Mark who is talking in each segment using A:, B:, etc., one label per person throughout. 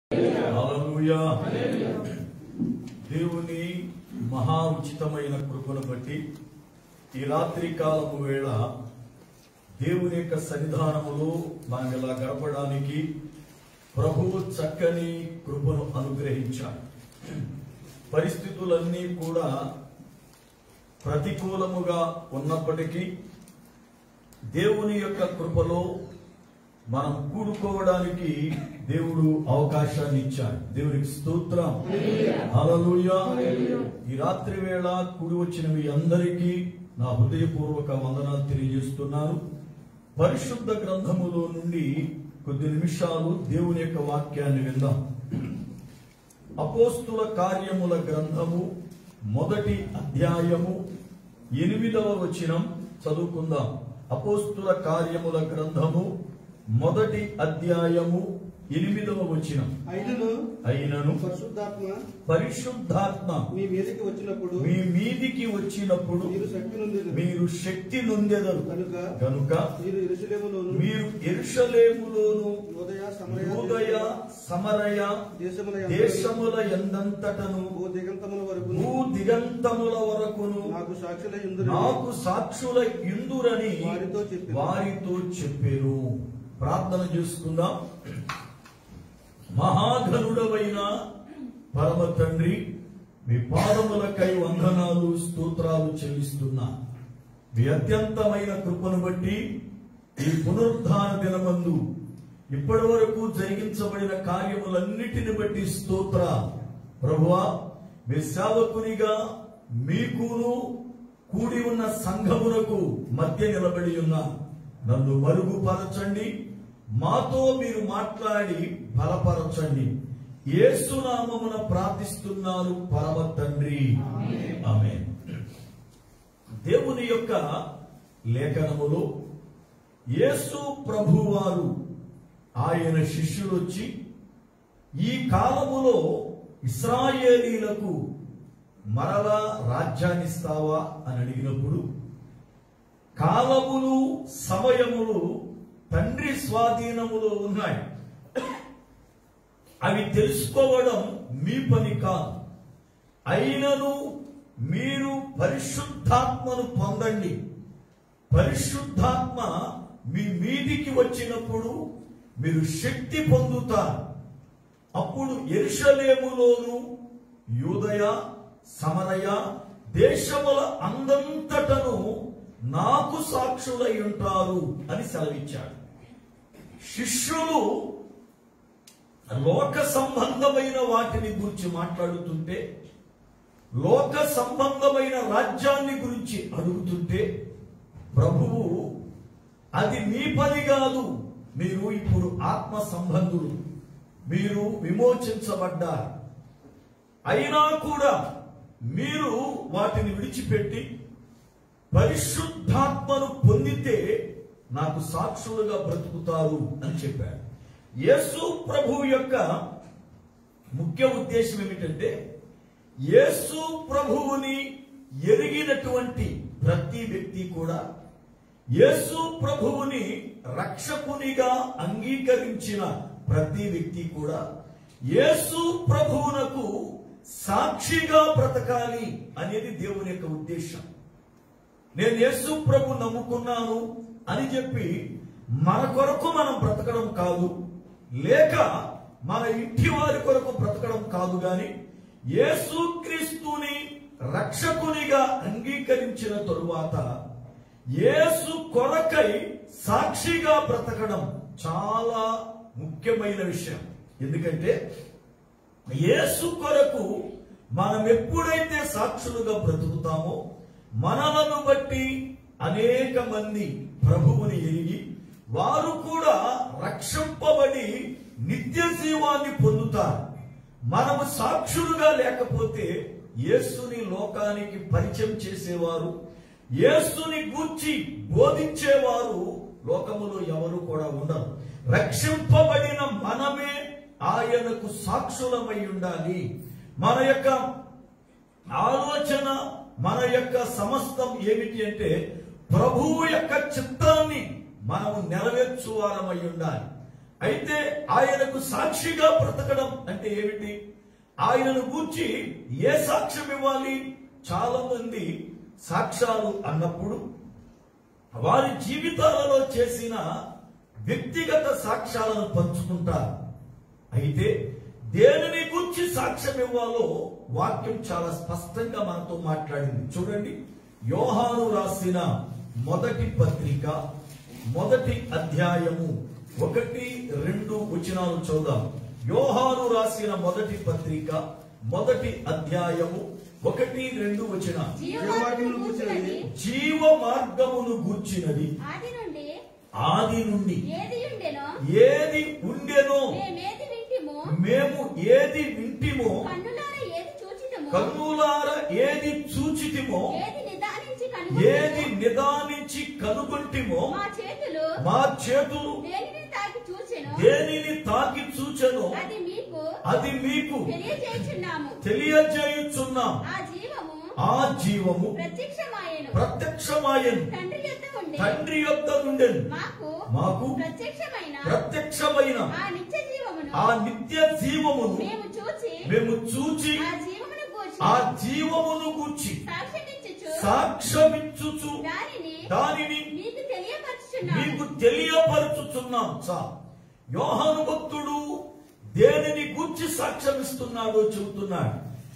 A: హల్లెలూయా దేవుని మహా ఉచితమైన కృపను బట్టి ఈ రాత్రి కాలము వేళ దేవుని యొక్క సన్నిధానములో మనం ఇలా గడపడానికి ప్రభువు చక్కని కృపను అనుగ్రహించాడు పరిస్థితులన్నీ కూడా ప్రతికూలముగా ఉన్నప్పటికీ దేవుని యొక్క కృపలో మనం కూడుకోవడానికి దేవుడు అవకాశాన్ని ఇచ్చాడు దేవునికి స్తోత్రం హల్లెలూయా ఈ రాత్రి వేళ కూడి వచ్చిన మీ అందరికీ నా హృదయపూర్వక వందనాలు తెలియజేస్తున్నాను పరిశుద్ధ గ్రంథములో నుండి కొద్ది నిమిషాలు దేవుని యొక్క వాక్యాన్ని విందాం అపోస్తుల కార్యముల గ్రంథము మొదటి అధ్యాయము ఎనిమిదవ వచనం చదువుకుందాం అపోస్తుల కార్యముల గ్రంథము మొదటి అధ్యాయము ఎనిమిదవ వచనం
B: అయినను
A: అయినను
B: పరిశుద్ధాత్మ
A: పరిశుద్ధాత్మ
B: మీ మీదకి వచ్చినప్పుడు
A: మీ మీదికి వచ్చినప్పుడు
B: మీరు శక్తి నుండి
A: మీరు శక్తి నొందెదరు
B: కనుక
A: గనుక
B: మీరు ఎరుసలేములోను
A: మీరు ఎరుషలేములోను
B: యోదయ సమరయ
A: యూదయ సమరయ
B: దేశముల
A: దేశముల ఎందంతటను
B: భూ దిగంతముల వరకు
A: భూ దిగంతముల వరకును
B: నాకు సాక్షుల ఇందురు
A: నాకు సాక్షుల ఇందురని
B: వారితో చెప్పెను.
A: వారితో చెప్పారు ప్రార్థన చేసుకుందాం మహాఘనుడవైన పరమ తండ్రి మీ పాదములకై వందనాలు స్తోత్రాలు చెల్లిస్తున్నా మీ అత్యంతమైన కృపను బట్టి ఈ పునరుద్ధాన దినమందు ఇప్పటి వరకు జరిగించబడిన కార్యములన్నిటిని బట్టి స్తోత్ర ప్రభువా మీ సేవకునిగా మీకును కూడి ఉన్న సంఘమునకు మధ్య నిలబడి ఉన్న నన్ను మరుగుపరచండి మాతో మీరు మాట్లాడి బలపరచండి ఏసునామమున ప్రార్థిస్తున్నారు పరమ తండ్రి ఆమె దేవుని యొక్క లేఖనములో యేసు ప్రభువారు ఆయన శిష్యులు వచ్చి ఈ కాలములో ఇస్రాయేలీలకు మరలా రాజ్యాన్ని ఇస్తావా అని అడిగినప్పుడు కాలములు సమయములు తండ్రి స్వాధీనములో ఉన్నాయి అవి తెలుసుకోవడం మీ పని కాదు అయినను మీరు పరిశుద్ధాత్మను పొందండి పరిశుద్ధాత్మ మీ మీదికి వచ్చినప్పుడు మీరు శక్తి పొందుతారు అప్పుడు ఎరుషలేములోను యూదయ సమరయ దేశముల అందంతటను నాకు సాక్షులై ఉంటారు అని సెలవిచ్చాడు శిష్యులు లోక సంబంధమైన వాటిని గురించి మాట్లాడుతుంటే లోక సంబంధమైన రాజ్యాన్ని గురించి అడుగుతుంటే ప్రభువు అది మీ పని కాదు మీరు ఇప్పుడు ఆత్మ సంబంధులు మీరు విమోచించబడ్డారు అయినా కూడా మీరు వాటిని విడిచిపెట్టి పరిశుద్ధాత్మను పొందితే నాకు సాక్షులుగా బ్రతుకుతారు అని చెప్పాడు యేసు ప్రభువు యొక్క ముఖ్య ఉద్దేశం ఏమిటంటే యేసు ప్రభువుని ఎరిగినటువంటి ప్రతి వ్యక్తి కూడా యేసు ప్రభువుని రక్షకునిగా అంగీకరించిన ప్రతి వ్యక్తి కూడా యేసు ప్రభువునకు సాక్షిగా బ్రతకాలి అనేది దేవుని యొక్క ఉద్దేశం నేను యేసు ప్రభు నమ్ముకున్నాను అని చెప్పి మన కొరకు మనం బ్రతకడం కాదు లేక మన ఇంటి వారి కొరకు బ్రతకడం కాదు గాని యేసుక్రీస్తుని రక్షకునిగా అంగీకరించిన తరువాత యేసు కొరకై సాక్షిగా బ్రతకడం చాలా ముఖ్యమైన విషయం ఎందుకంటే యేసు కొరకు మనం ఎప్పుడైతే సాక్షులుగా బ్రతుకుతామో మనలను బట్టి అనేక మంది ప్రభువుని ఎరిగి వారు కూడా రక్షింపబడి నిత్య జీవాన్ని పొందుతారు మనము సాక్షులుగా లేకపోతే యేసుని లోకానికి పరిచయం చేసేవారు యేసుని గూర్చి బోధించేవారు లోకములో ఎవరు కూడా ఉండరు రక్షింపబడిన మనమే ఆయనకు సాక్షులమై ఉండాలి మన యొక్క ఆలోచన మన యొక్క సమస్తం ఏమిటి అంటే ప్రభువు యొక్క చిత్తాన్ని మనము నెరవేర్చువారమై ఉండాలి అయితే ఆయనకు సాక్షిగా బ్రతకడం అంటే ఏమిటి ఆయనను గూర్చి ఏ సాక్ష్యం ఇవ్వాలి చాలా మంది సాక్ష్యాలు అన్నప్పుడు వారి జీవితాలలో చేసిన వ్యక్తిగత సాక్ష్యాలను పంచుకుంటారు అయితే దేనిని గురించి సాక్ష్యం ఇవ్వాలో వాక్యం చాలా స్పష్టంగా మనతో మాట్లాడింది చూడండి యోహాను రాసిన మొదటి పత్రిక మొదటి అధ్యాయము ఒకటి రెండు వచనాలు చూద్దాం యోహాను రాసిన మొదటి పత్రిక మొదటి అధ్యాయము ఒకటి రెండు వచన
C: జీవవాక్యమును కూర్చున్నది
A: జీవ మార్గమును గూర్చినది
C: ఆది నుండి
A: ఆది నుండి
C: ఏది ఉండెనో
A: ఏది ఉండెనో
C: మేమేది వింటిమో
A: మేము ఏది వింటిమో
C: కన్నులారా ఏది చూచితమో
A: కన్నులార ఏది చూచితిమో
C: ఏది నిదానించి
A: ఏది
C: కనుగొంటిమో
A: నిదానించి కనుగొంటిమో
C: మా చేతులు
A: మా చేతులు
C: దేనిని తాకి చూచెనో
A: దేనిని తాకి చూచెనో
C: అది మీకు
A: అది మీకు
C: తెలియజేయుచున్నాము
A: తెలియజేయుచున్నాం
C: ఆ జీవము
A: ఆ జీవము
C: ప్రత్యక్షమాయెను
A: ప్రత్యక్షమాయను
C: తండ్రి యొద్ద ఉండి
A: తండ్రి యొద్ద నుండెను
C: మాకు
A: మాకు
C: ప్రత్యక్షమైన
A: ప్రత్యక్షమైన
C: ఆ నిత్య జీవమును
A: ఆ నిత్య జీవమును
C: మేము చూచి
A: మేము చూచి
C: ఆ జీవమును గూర్చి
A: ఆ జీవమును గూర్చి
C: సాక్ష్యమిచ్చుచు
A: సాక్ష్యమిచ్చుచు
C: దానిని
A: దానిని
C: మీకు తెలియపరచుచున్నాము
A: మీకు తెలియపరచుచున్నాం చా యోహాను భక్తుడు దేనిని గూర్చి సాక్ష్యమిస్తున్నాడో చెబుతున్నాడు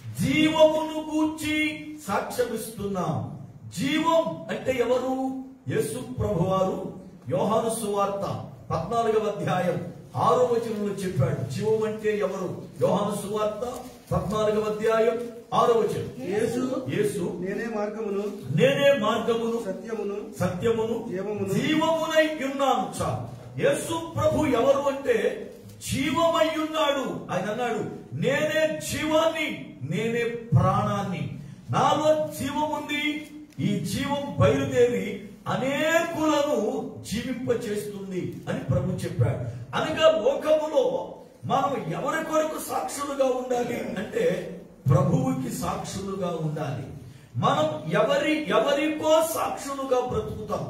A: జీవమును గూర్చి సాక్ష్యమిస్తున్నాం జీవం అంటే ఎవరు యేసు ప్రభువారు యోహాను సువార్త పద్నాలుగవ అధ్యాయం ఆరో వచనంలో చెప్పాడు జీవం అంటే ఎవరు యోహాను సువార్త పద్నాలుగవ అధ్యాయం ఆరో వచనం
B: యేసు
A: యేసు
B: నేనే మార్గమును
A: నేనే మార్గమును
B: సత్యమును
A: సత్యమును
B: జీవమును.
A: జీవమునై ఉన్నాను చాలు యేసు ప్రభు ఎవరు అంటే జీవమై ఉన్నాడు ఆయన అన్నాడు నేనే జీవాన్ని నేనే ప్రాణాన్ని నాలో జీవముంది ఈ జీవం బయలుదేరి అనేకులను జీవింపచేస్తుంది అని ప్రభు చెప్పాడు అనగా లోకములో మనం ఎవరి కొరకు సాక్షులుగా ఉండాలి అంటే ప్రభువుకి సాక్షులుగా ఉండాలి మనం ఎవరి ఎవరికో సాక్షులుగా బ్రతుకుతాం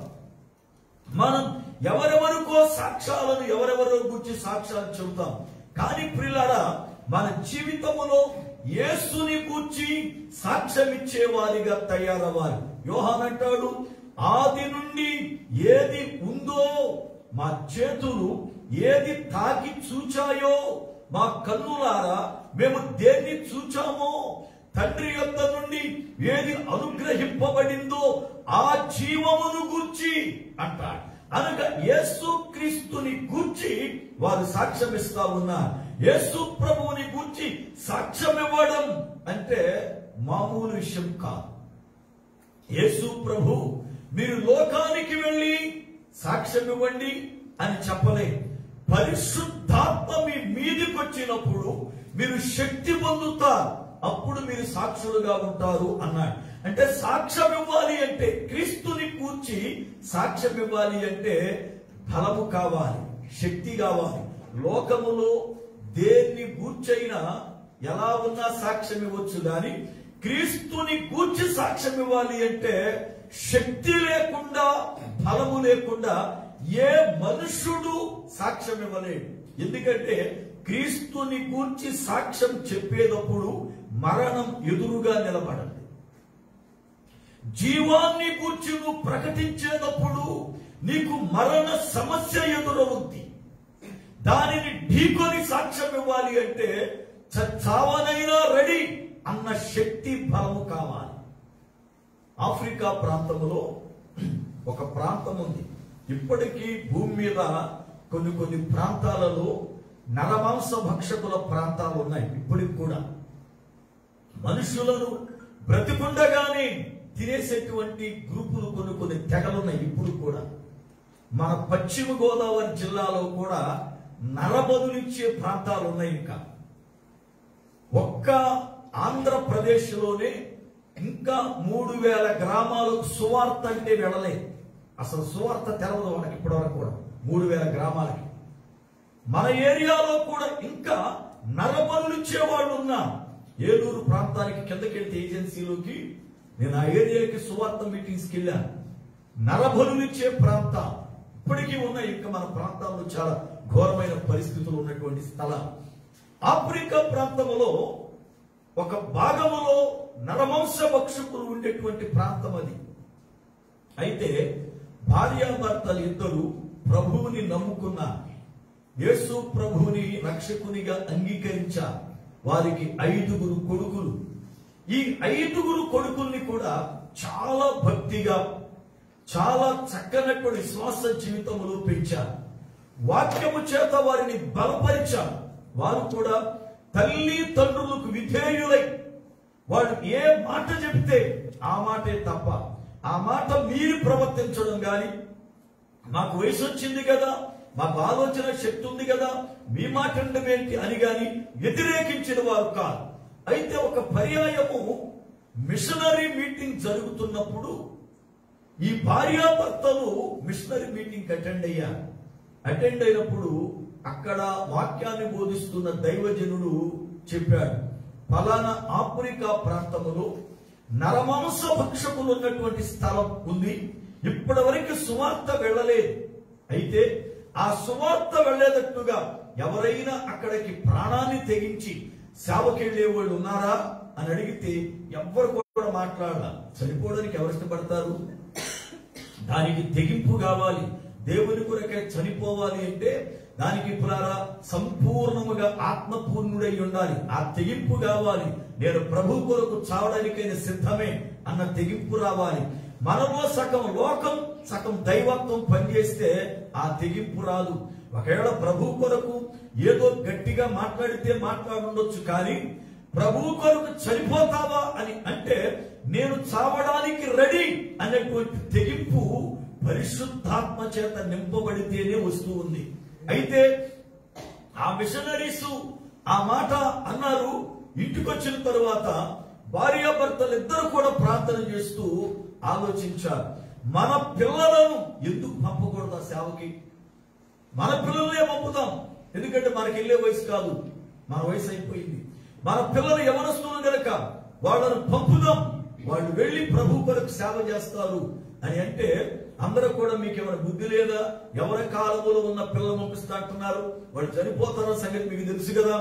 A: మనం ఎవరెవరికో సాక్ష్యాలను ఎవరెవరో గురించి సాక్ష్యాలు చెబుతాం కానీ ప్రిల్లరా మన జీవితములో యేసుని గూర్చి సాక్ష్యం ఇచ్చే వారిగా తయారవ్వాలి యోహాన్ అంటాడు ఆది నుండి ఏది ఉందో మా చేతులు ఏది తాకి చూచాయో మా కన్నులారా మేము దేన్ని చూచామో తండ్రి యొద్ద నుండి ఏది అనుగ్రహింపబడిందో ఆ జీవమును గూర్చి అంటాడు అనగా యేసు క్రీస్తుని గూర్చి వారు సాక్ష్యం ఇస్తా ఉన్నారు యేసు ప్రభువుని గూర్చి సాక్ష్యం ఇవ్వడం అంటే మామూలు విషయం కాదు యేసు ప్రభు మీరు లోకానికి వెళ్ళి సాక్ష్యం ఇవ్వండి అని చెప్పలే పరిశుద్ధాత్మ మీ మీదికి వచ్చినప్పుడు మీరు శక్తి పొందుతారు అప్పుడు మీరు సాక్షులుగా ఉంటారు అన్నాడు అంటే సాక్ష్యం ఇవ్వాలి అంటే క్రీస్తుని కూర్చి సాక్ష్యం ఇవ్వాలి అంటే బలము కావాలి శక్తి కావాలి లోకములో దేన్ని గూర్చైనా ఎలా ఉన్నా సాక్ష్యం ఇవ్వచ్చు కానీ క్రీస్తుని గూర్చి సాక్ష్యం ఇవ్వాలి అంటే శక్తి లేకుండా బలము లేకుండా ఏ మనుషుడు సాక్ష్యం ఇవ్వలేడు ఎందుకంటే క్రీస్తుని గూర్చి సాక్ష్యం చెప్పేటప్పుడు మరణం ఎదురుగా నిలబడండి జీవాన్ని గూర్చి నువ్వు ప్రకటించేటప్పుడు నీకు మరణ సమస్య ఎదురవుద్ది దానిని ఢీకొని సాక్ష్యం ఇవ్వాలి అంటే చ- చావనైనా రెడీ అన్న శక్తి బలము కావాలి ఆఫ్రికా ప్రాంతంలో ఒక ప్రాంతం ఉంది ఇప్పటికీ భూమి మీద కొన్ని కొన్ని ప్రాంతాలలో నరమాంస భక్షకుల ప్రాంతాలు ఉన్నాయి ఇప్పటికి కూడా మనుషులను బ్రతికుండగానే తినేసేటువంటి గ్రూపులు కొన్ని కొన్ని తెగలున్నాయి ఇప్పుడు కూడా మన పశ్చిమ గోదావరి జిల్లాలో కూడా నరబదులిచ్చే ప్రాంతాలు ఉన్నాయి ఇంకా ఒక్క ఆంధ్రప్రదేశ్లోనే ఇంకా మూడు వేల గ్రామాలకు సువార్త అంటే వెళ్ళలేదు అసలు సువార్త తెరవదు వాళ్ళకి ఇప్పటివరకు కూడా మూడు వేల గ్రామాలకి మన ఏరియాలో కూడా ఇంకా నరబలులు ఇచ్చేవాళ్ళు ఉన్నారు ఏలూరు ప్రాంతానికి కిందకి వెళ్తే ఏజెన్సీలోకి నేను ఆ ఏరియాకి సువార్త మీటింగ్స్కి వెళ్ళాను నరబలులు ఇచ్చే ప్రాంతం ఇప్పటికీ ఉన్నాయి ఇంకా మన ప్రాంతాల్లో చాలా ఘోరమైన పరిస్థితులు ఉన్నటువంటి స్థలం ఆఫ్రికా ప్రాంతంలో ఒక భాగములో నరమాంస భక్షకులు ఉండేటువంటి ప్రాంతం అది అయితే భార్యాభర్తలు ఇద్దరు ప్రభువుని నమ్ముకున్న యేసు ప్రభువుని రక్షకునిగా అంగీకరించా వారికి ఐదుగురు కొడుకులు ఈ ఐదుగురు కొడుకుల్ని కూడా చాలా భక్తిగా చాలా చక్కనటువంటి విశ్వాస జీవితంలో పెంచారు వాక్యము చేత వారిని బలపరిచారు వారు కూడా తల్లి తండ్రులకు విధేయులై వాళ్ళు ఏ మాట చెప్తే ఆ మాటే తప్ప ఆ మాట మీరు ప్రవర్తించడం గాని మాకు వయసు వచ్చింది కదా మాకు ఆలోచన శక్తి ఉంది కదా మీ మాట ఉండడం ఏంటి అని గాని వ్యతిరేకించిన వారు కాదు అయితే ఒక పర్యాయము మిషనరీ మీటింగ్ జరుగుతున్నప్పుడు ఈ భార్యాభర్తలు మిషనరీ మీటింగ్ అటెండ్ అయ్యారు అటెండ్ అయినప్పుడు అక్కడ వాక్యాన్ని బోధిస్తున్న దైవజనుడు చెప్పాడు ఫలానా ఆఫ్రికా ప్రాంతములో నరమాంస భక్షకులు ఉన్నటువంటి స్థలం ఉంది ఇప్పటి వరకు సువార్త వెళ్ళలేదు అయితే ఆ సువార్త వెళ్ళేటట్టుగా ఎవరైనా అక్కడికి ప్రాణాన్ని తెగించి సేవకెళ్లే వాళ్ళు ఉన్నారా అని అడిగితే ఎవ్వరు కూడా మాట్లాడాల చనిపోవడానికి ఎవరు ఇష్టపడతారు దానికి తెగింపు కావాలి దేవుని కొరకే చనిపోవాలి అంటే దానికి పురారా సంపూర్ణముగా ఆత్మపూర్ణుడై ఉండాలి ఆ తెగింపు కావాలి నేను ప్రభు కొరకు చావడానికైనా సిద్ధమే అన్న తెగింపు రావాలి మనలో సగం లోకం సగం దైవత్వం పనిచేస్తే ఆ తెగింపు రాదు ఒకవేళ ప్రభు కొరకు ఏదో గట్టిగా మాట్లాడితే మాట్లాడుండొచ్చు కానీ ప్రభు కొరకు చనిపోతావా అని అంటే నేను చావడానికి రెడీ అనేటువంటి తెగింపు పరిశుద్ధాత్మ చేత నింపబడితేనే వస్తూ ఉంది అయితే ఆ మిషనరీస్ ఆ మాట అన్నారు ఇంటికి వచ్చిన తరువాత భార్యాభర్తలు ఇద్దరు కూడా ప్రార్థన చేస్తూ ఆలోచించారు మన పిల్లలను ఎందుకు పంపకూడదు ఆ సేవకి మన పిల్లలనే పంపుదాం ఎందుకంటే మనకి వెళ్ళే వయసు కాదు మన వయసు అయిపోయింది మన పిల్లలు ఎవరొస్తున్నారు గనక వాళ్ళను పంపుదాం వాళ్ళు వెళ్ళి ప్రభు కొరకు సేవ చేస్తారు అని అంటే అందరూ కూడా మీకు ఏమైనా బుద్ధి లేదా ఎవరి కాలంలో ఉన్న పిల్లలు పంపిస్తా అంటున్నారు వాళ్ళు చనిపోతారో సంగతి మీకు తెలుసు కదా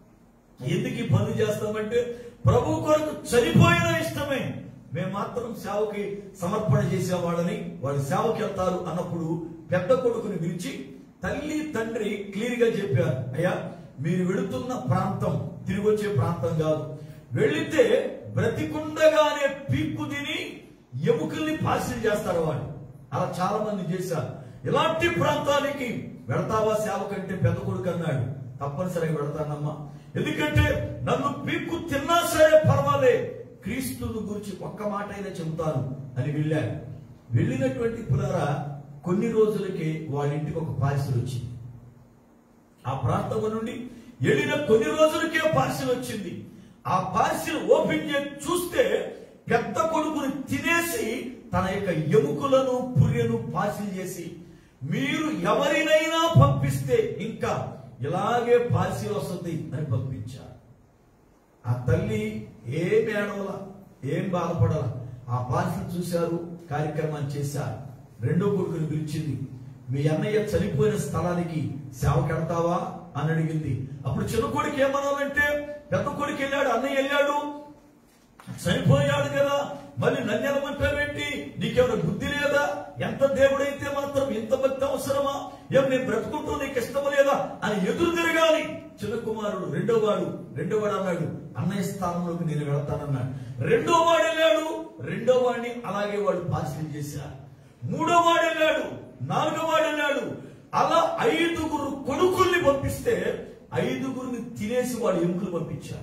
A: ఎందుకు ఈ పనులు చేస్తామంటే ప్రభు కొరకు చనిపోయిన ఇష్టమే మేము మాత్రం సేవకి సమర్పణ చేసేవాళ్ళని వాళ్ళు సేవకి వెళ్తారు అన్నప్పుడు పెద్ద కొడుకుని పిలిచి తల్లి తండ్రి క్లియర్ గా చెప్పారు అయ్యా మీరు వెళుతున్న ప్రాంతం తిరిగి వచ్చే ప్రాంతం కాదు వెళితే బ్రతికుండగానే పీక్కు తిని ఎముకల్ని పాసిల్ చేస్తారు వాళ్ళు అలా చాలా మంది చేశారు ఇలాంటి ప్రాంతానికి వెళతావా సేవ కంటే పెద్ద కొడుకు అన్నాడు తప్పనిసరిగా వెళతానమ్మా ఎందుకంటే నన్ను పీక్కు తిన్నా సరే పర్వాలే క్రీస్తుని గురించి ఒక్క మాట అయినా చెబుతాను అని వెళ్ళాడు వెళ్ళినటువంటి పులారా కొన్ని రోజులకి వాళ్ళ ఇంటికి ఒక పార్సిల్ వచ్చింది ఆ ప్రాంతం నుండి వెళ్ళిన కొన్ని రోజులకే పార్సిల్ వచ్చింది ఆ పార్సిల్ ఓపెన్ చేసి చూస్తే పెద్ద కొడుకుని తినేసి తన యొక్క ఎముకలను పుర్రెను పార్సిల్ చేసి మీరు ఎవరినైనా పంపిస్తే ఇంకా ఇలాగే పార్సిల్ వస్తుంది అని పంపించారు ఆ తల్లి ఏం ఏడవల ఏం బాధపడాల ఆ పార్సిల్ చూశారు కార్యక్రమాన్ని చేశారు రెండో కొడుకుని పిలిచింది మీ అన్నయ్య చనిపోయిన స్థలానికి సేవ కడతావా అని అడిగింది అప్పుడు చిన్న కొడుకు ఏమన్నానంటే పెద్ద కొడుకు వెళ్ళాడు అన్నయ్య వెళ్ళాడు చనిపోయాడు కదా మళ్ళీ నన్నెలమంటావేంటి నీకేమైనా బుద్ధి లేదా ఎంత దేవుడైతే మాత్రం ఇంత భక్తి అవసరమా ఏం నేను బ్రతుకుంటూ నీకు ఇష్టం లేదా అని ఎదురు తిరగాలి చిన్న కుమారుడు రెండో వాడు రెండో వాడు అన్నాడు అన్నయ్య స్థానంలోకి నేను వెళతానన్నాడు రెండో వాడు వెళ్ళాడు రెండో వాడిని అలాగే వాడు పార్సిల్ చేశారు మూడో వాడు వెళ్ళాడు నాలుగో వాడు వెళ్ళాడు అలా ఐదుగురు కొడుకుల్ని పంపిస్తే ఐదుగురిని తినేసి వాడు ఎముకలు పంపించారు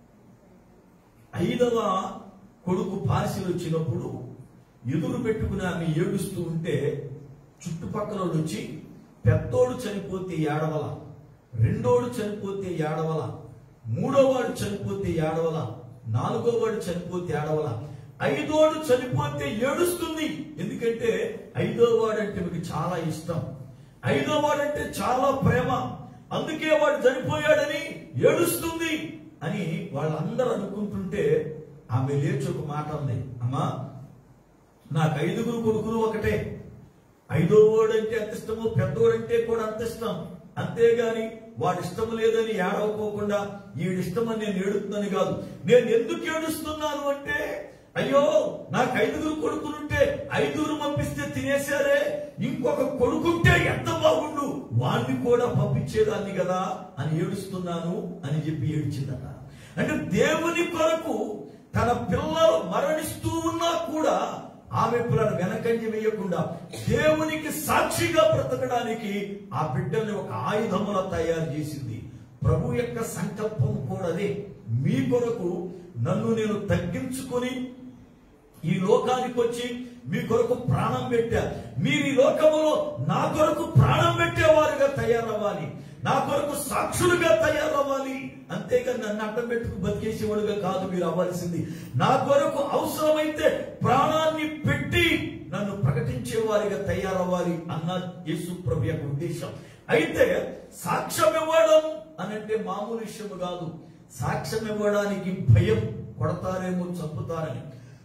A: ఐదవ కొడుకు పార్సిల్ వచ్చినప్పుడు ఎదురు పెట్టుకుని ఆమె ఏడుస్తూ ఉంటే చుట్టుపక్కల వాళ్ళు వచ్చి పెద్దోడు చనిపోతే ఏడవల రెండోడు చనిపోతే ఏడవల మూడోవాడు చనిపోతే ఏడవల నాలుగోవాడు చనిపోతే ఏడవల ఐదోడు చనిపోతే ఏడుస్తుంది ఎందుకంటే ఐదో వాడు అంటే మీకు చాలా ఇష్టం ఐదో వాడంటే చాలా ప్రేమ అందుకే వాడు చనిపోయాడని ఏడుస్తుంది అని వాళ్ళందరూ అనుకుంటుంటే ఆమె లేచి ఒక మాట ఉంది అమ్మా నాకు ఐదుగురు కొడుకులు ఒకటే ఐదో వాడు అంటే అంత ఇష్టము పెద్దోడంటే కూడా అంత ఇష్టం అంతేగాని వాడి ఇష్టం లేదని ఏడవకోకుండా ఈడిష్టమని నేను ఏడుతున్నాను కాదు నేను ఎందుకు ఏడుస్తున్నాను అంటే అయ్యో నాకు ఐదుగురు కొడుకులుంటే ఐదుగురు పంపిస్తే తినేశారే ఇంకొక కొడుకుంటే ఎంత బాగుండు వాణ్ణి కూడా పంపించేదాన్ని కదా అని ఏడుస్తున్నాను అని చెప్పి ఏడ్చిందట అంటే దేవుని కొరకు తన పిల్లలు మరణిస్తూ ఉన్నా కూడా ఆమె పిల్లలు వెనకంజ వేయకుండా దేవునికి సాక్షిగా బ్రతకడానికి ఆ బిడ్డల్ని ఒక ఆయుధములా తయారు చేసింది ప్రభు యొక్క సంకల్పం కూడా అదే మీ కొరకు నన్ను నేను తగ్గించుకొని ఈ లోకానికి వచ్చి మీ కొరకు ప్రాణం పెట్టా మీరు ఈ లోకములో నా కొరకు ప్రాణం పెట్టేవారుగా తయారవ్వాలి నా కొరకు సాక్షులుగా తయారవ్వాలి అంతేగాని నన్ను అడ్డం పెట్టుకు బతికేసేవాడుగా కాదు మీరు అవ్వాల్సింది నా కొరకు అవసరమైతే ప్రాణాన్ని పెట్టి నన్ను ప్రకటించే వారిగా తయారవ్వాలి అన్న యేసు ప్రభు యొక్క ఉద్దేశం అయితే సాక్ష్యం ఇవ్వడం అనంటే మామూలు విషయం కాదు సాక్ష్యం ఇవ్వడానికి భయం కొడతారేమో చంపుతారని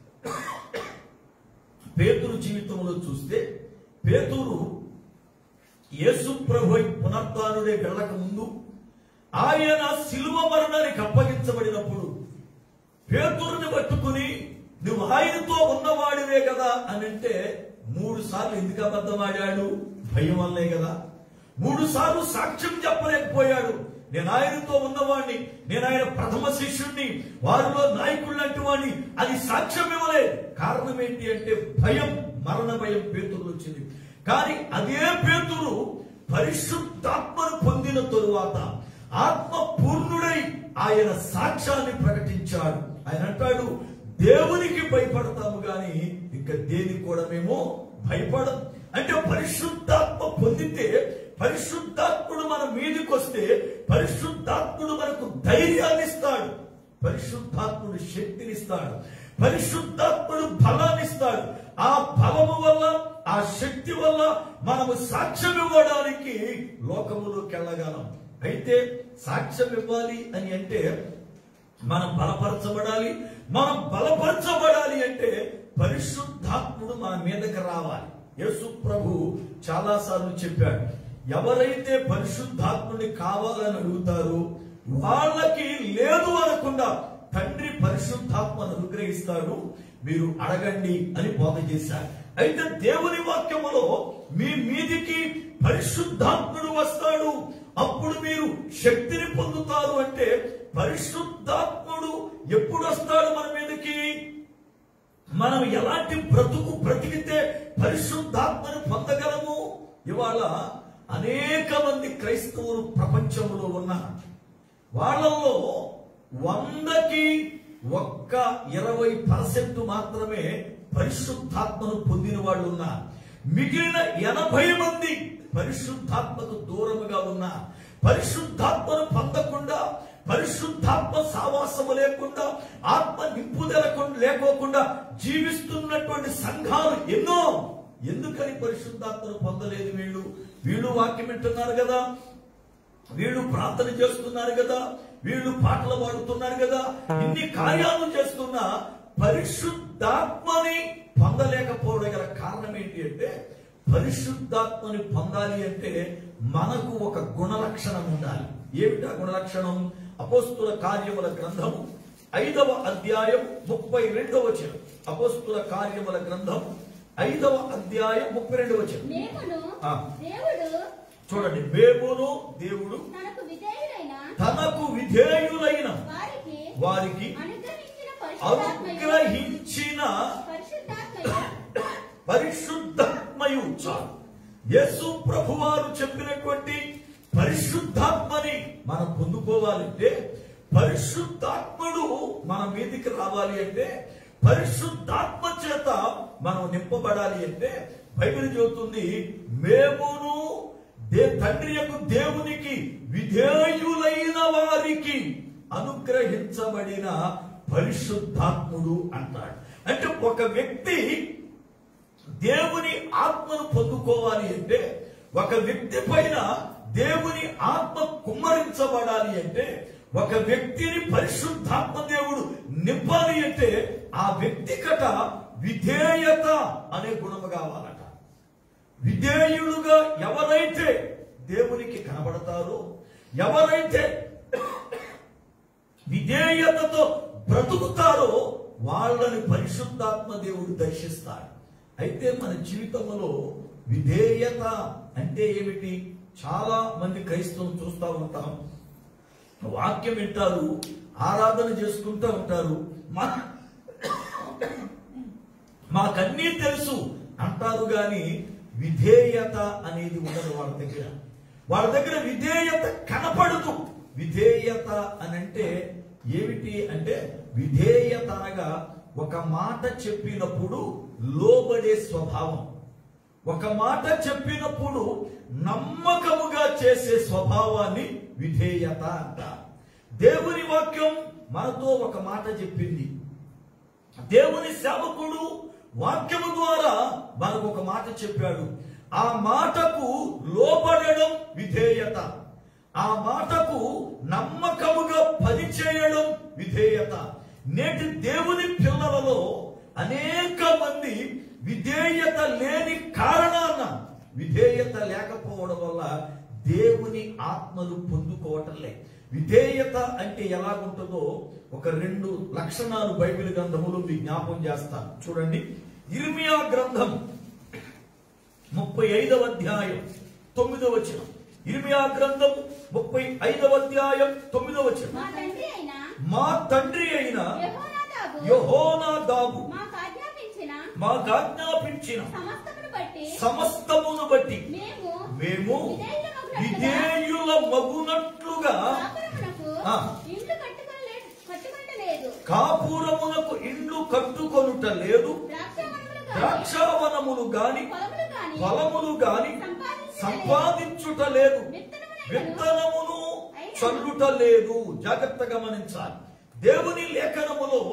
A: పేతురు జీవితంలో చూస్తే పేతురు యేసు ప్రభు పునర్తానుడే వెళ్ళక ముందు ఆయన శిలువ మరణానికి అప్పగించబడినప్పుడు పేతురుని పట్టుకుని నువ్వు ఆయనతో ఉన్నవాడివే కదా అని అంటే మూడు సార్లు ఎందుకు అబద్ధమాడాడు భయం వల్లే కదా మూడు సార్లు సాక్ష్యం చెప్పలేకపోయాడు నేను ఆయనతో ఉన్నవాడిని నేను ఆయన ప్రథమ శిష్యుణ్ణి వారిలో నాయకుడు లాంటి వాడిని అది సాక్ష్యం ఇవ్వలేదు కారణం ఏంటి అంటే భయం మరణ భయం పేతురు వచ్చింది కానీ అదే పేతురు పరిశుద్ధాత్మను పొందిన తరువాత ఆత్మ పూర్ణుడై ఆయన సాక్ష్యాన్ని ప్రకటించాడు ఆయన అంటాడు దేవునికి భయపడతాము గాని ఇంకా దేనికి కూడా మేము భయపడం అంటే పరిశుద్ధాత్మ పొందితే పరిశుద్ధాత్ముడు మన మీదకి వస్తే పరిశుద్ధాత్ముడు మనకు ధైర్యాన్ని ఇస్తాడు పరిశుద్ధాత్ముడు శక్తినిస్తాడు పరిశుద్ధాత్ముడు బలాన్ని ఇస్తాడు ఆ బలము వల్ల ఆ శక్తి వల్ల మనము సాక్ష్యం ఇవ్వడానికి లోకములోకి వెళ్ళగలం అయితే సాక్ష్యం ఇవ్వాలి అని అంటే మనం బలపరచబడాలి మనం బలపరచబడాలి అంటే పరిశుద్ధాత్ముడు మన మీదకి రావాలి యేసు ప్రభు చాలా సార్లు చెప్పాడు ఎవరైతే పరిశుద్ధాత్ముని కావాలని అడుగుతారో వాళ్ళకి లేదు అనకుండా తండ్రి పరిశుద్ధాత్మను అనుగ్రహిస్తాడు మీరు అడగండి అని బోధ చేశారు అయితే దేవుని వాక్యములో మీ మీదికి పరిశుద్ధాత్ముడు వస్తాడు అప్పుడు మీరు శక్తిని పొందుతారు అంటే పరిశుద్ధాత్ముడు ఎప్పుడు వస్తాడు మన మీదకి మనం ఎలాంటి బ్రతుకు బ్రతికితే పరిశుద్ధాత్మను పొందగలము ఇవాళ అనేక మంది క్రైస్తవులు ప్రపంచంలో ఉన్నారు వాళ్ళల్లో వందకి ఒక్క ఇరవై పర్సెంట్ మాత్రమే పరిశుద్ధాత్మను పొందిన వాళ్ళు ఉన్నారు మిగిలిన ఎనభై మంది పరిశుద్ధాత్మకు దూరముగా ఉన్నారు పరిశుద్ధాత్మను పొందకుండా పరిశుద్ధాత్మ సావాసము లేకుండా ఆత్మ నింపుదల కొం- లేకోకుండా జీవిస్తున్నటువంటి సంఘాలు ఎన్నో ఎందుకని పరిశుద్ధాత్మను పొందలేదు వీళ్ళు వీళ్ళు వాక్యం వింటున్నారు కదా వీళ్ళు ప్రార్థన చేస్తున్నారు కదా వీళ్ళు పాటలు పాడుతున్నారు కదా ఇన్ని కార్యాలు చేస్తున్నా పరిశుద్ధాత్మని పొందలేకపోవడం గల కారణం ఏంటి అంటే పరిశుద్ధాత్మని పొందాలి అంటే మనకు ఒక గుణలక్షణం ఉండాలి ఏమిటా గుణలక్షణం అపోస్తుల కార్యముల గ్రంథము ఐదవ అధ్యాయం ముప్పై రెండవ వచనం అపోస్తుల కార్యముల గ్రంథం ఐదవ అధ్యాయం ముప్పై రెండవ వచనం
C: మేమును
A: ఆ.
C: దేవుడు
A: చూడండి మేమును దేవుడు
C: తనకు విధేయుడైన
A: తనకు విధేయులైన
C: వారికి
A: వారికి
C: అనుగ్రహించిన పరిశుద్ధాత్మయు
A: అనుగ్రహించిన
C: పరిశుద్ధాత్మయు
A: పరిశుద్ధాత్మయు చాలు యేసు ప్రభువారు చెప్పినటువంటి పరిశుద్ధాత్మని మనం పొందుకోవాలంటే పరిశుద్ధాత్ముడు మన మీదికి రావాలి అంటే పరిశుద్ధాత్మ చేత మనం నింపబడాలి అంటే బైబిల్ చెబుతుంది మేమును దే తండ్రి యొక్క దేవునికి విధేయులైన వారికి అనుగ్రహించబడిన పరిశుద్ధాత్ముడు అంటాడు అంటే ఒక వ్యక్తి దేవుని ఆత్మను పొందుకోవాలి అంటే ఒక వ్యక్తి పైన దేవుని ఆత్మ కుమ్మరించబడాలి అంటే ఒక వ్యక్తిని పరిశుద్ధాత్మ దేవుడు నింపాలి అంటే ఆ వ్యక్తి కట విధేయత అనే గుణము కావాలట విధేయులుగా ఎవరైతే దేవునికి కనబడతారో ఎవరైతే విధేయతతో బ్రతుకుతారో వాళ్ళని పరిశుద్ధాత్మ దేవుడు దర్శిస్తాడు అయితే మన జీవితంలో విధేయత అంటే ఏమిటి చాలా మంది క్రైస్తవులు చూస్తూ ఉంటాం వాక్యం వింటారు ఆరాధన చేసుకుంటూ ఉంటారు మా మాకన్నీ తెలుసు అంటారు గాని విధేయత అనేది ఉండదు వాళ్ళ దగ్గర వాళ్ళ దగ్గర విధేయత కనపడదు విధేయత అని అంటే ఏమిటి అంటే విధేయత అనగా ఒక మాట చెప్పినప్పుడు లోబడే స్వభావం ఒక మాట చెప్పినప్పుడు నమ్మకముగా చేసే స్వభావాన్ని విధేయత అంటారు దేవుని వాక్యం మనతో ఒక మాట చెప్పింది దేవుని సేవకుడు వాక్యము ద్వారా మనకు ఒక మాట చెప్పాడు ఆ మాటకు లోబడడం విధేయత ఆ మాటకు నమ్మకముగా పనిచేయడం విధేయత నేటి దేవుని పిల్లలలో అనేక మంది విధేయత లేని కారణాన విధేయత లేకపోవడం వల్ల దేవుని ఆత్మలు పొందుకోవటం లే విధేయత అంటే ఎలాగుంటుందో ఒక రెండు లక్షణాలు బైబిల్ గ్రంథములు మీ జ్ఞాపం చేస్తాను చూడండి ఇర్మియా గ్రంథం ముప్పై ఐదవ అధ్యాయం తొమ్మిదవ వచనం ఇర్మియా గ్రంథం ముప్పై ఐదవ అధ్యాయం తొమ్మిదవ వచనం
C: మా తండ్రి అయిన
A: మా తండ్రి అయిన
C: యెహోనాదాబు
A: యహోనా దాబు
C: మాకు ఆజ్ఞాపించిన
A: మాకు ఆజ్ఞాపించిన
C: సమస్తమును బట్టి
A: సమస్తమును బట్టి
C: మేము
A: మేము విధేయుల మగునట్లుగా
C: కాపురమునకు
A: ఆ.
C: ఇండ్లు కట్టుకొనలే- కట్టుకొనలేదు
A: కాపురమునకు ఇండ్లు కట్టుకొనుట లేదు
C: ద్రాక్షవనములు గాని,
A: ద్రాక్షావనములు గాని
C: పొలములు గాని
A: ఫలములు గాని
C: సంపాదించుట
A: సంపాదించుట లేదు
C: విత్తనమునైనను
A: విత్తనమును చల్లుట లేదు జాగ్రత్త గమనించాలి దేవుని లేఖనములో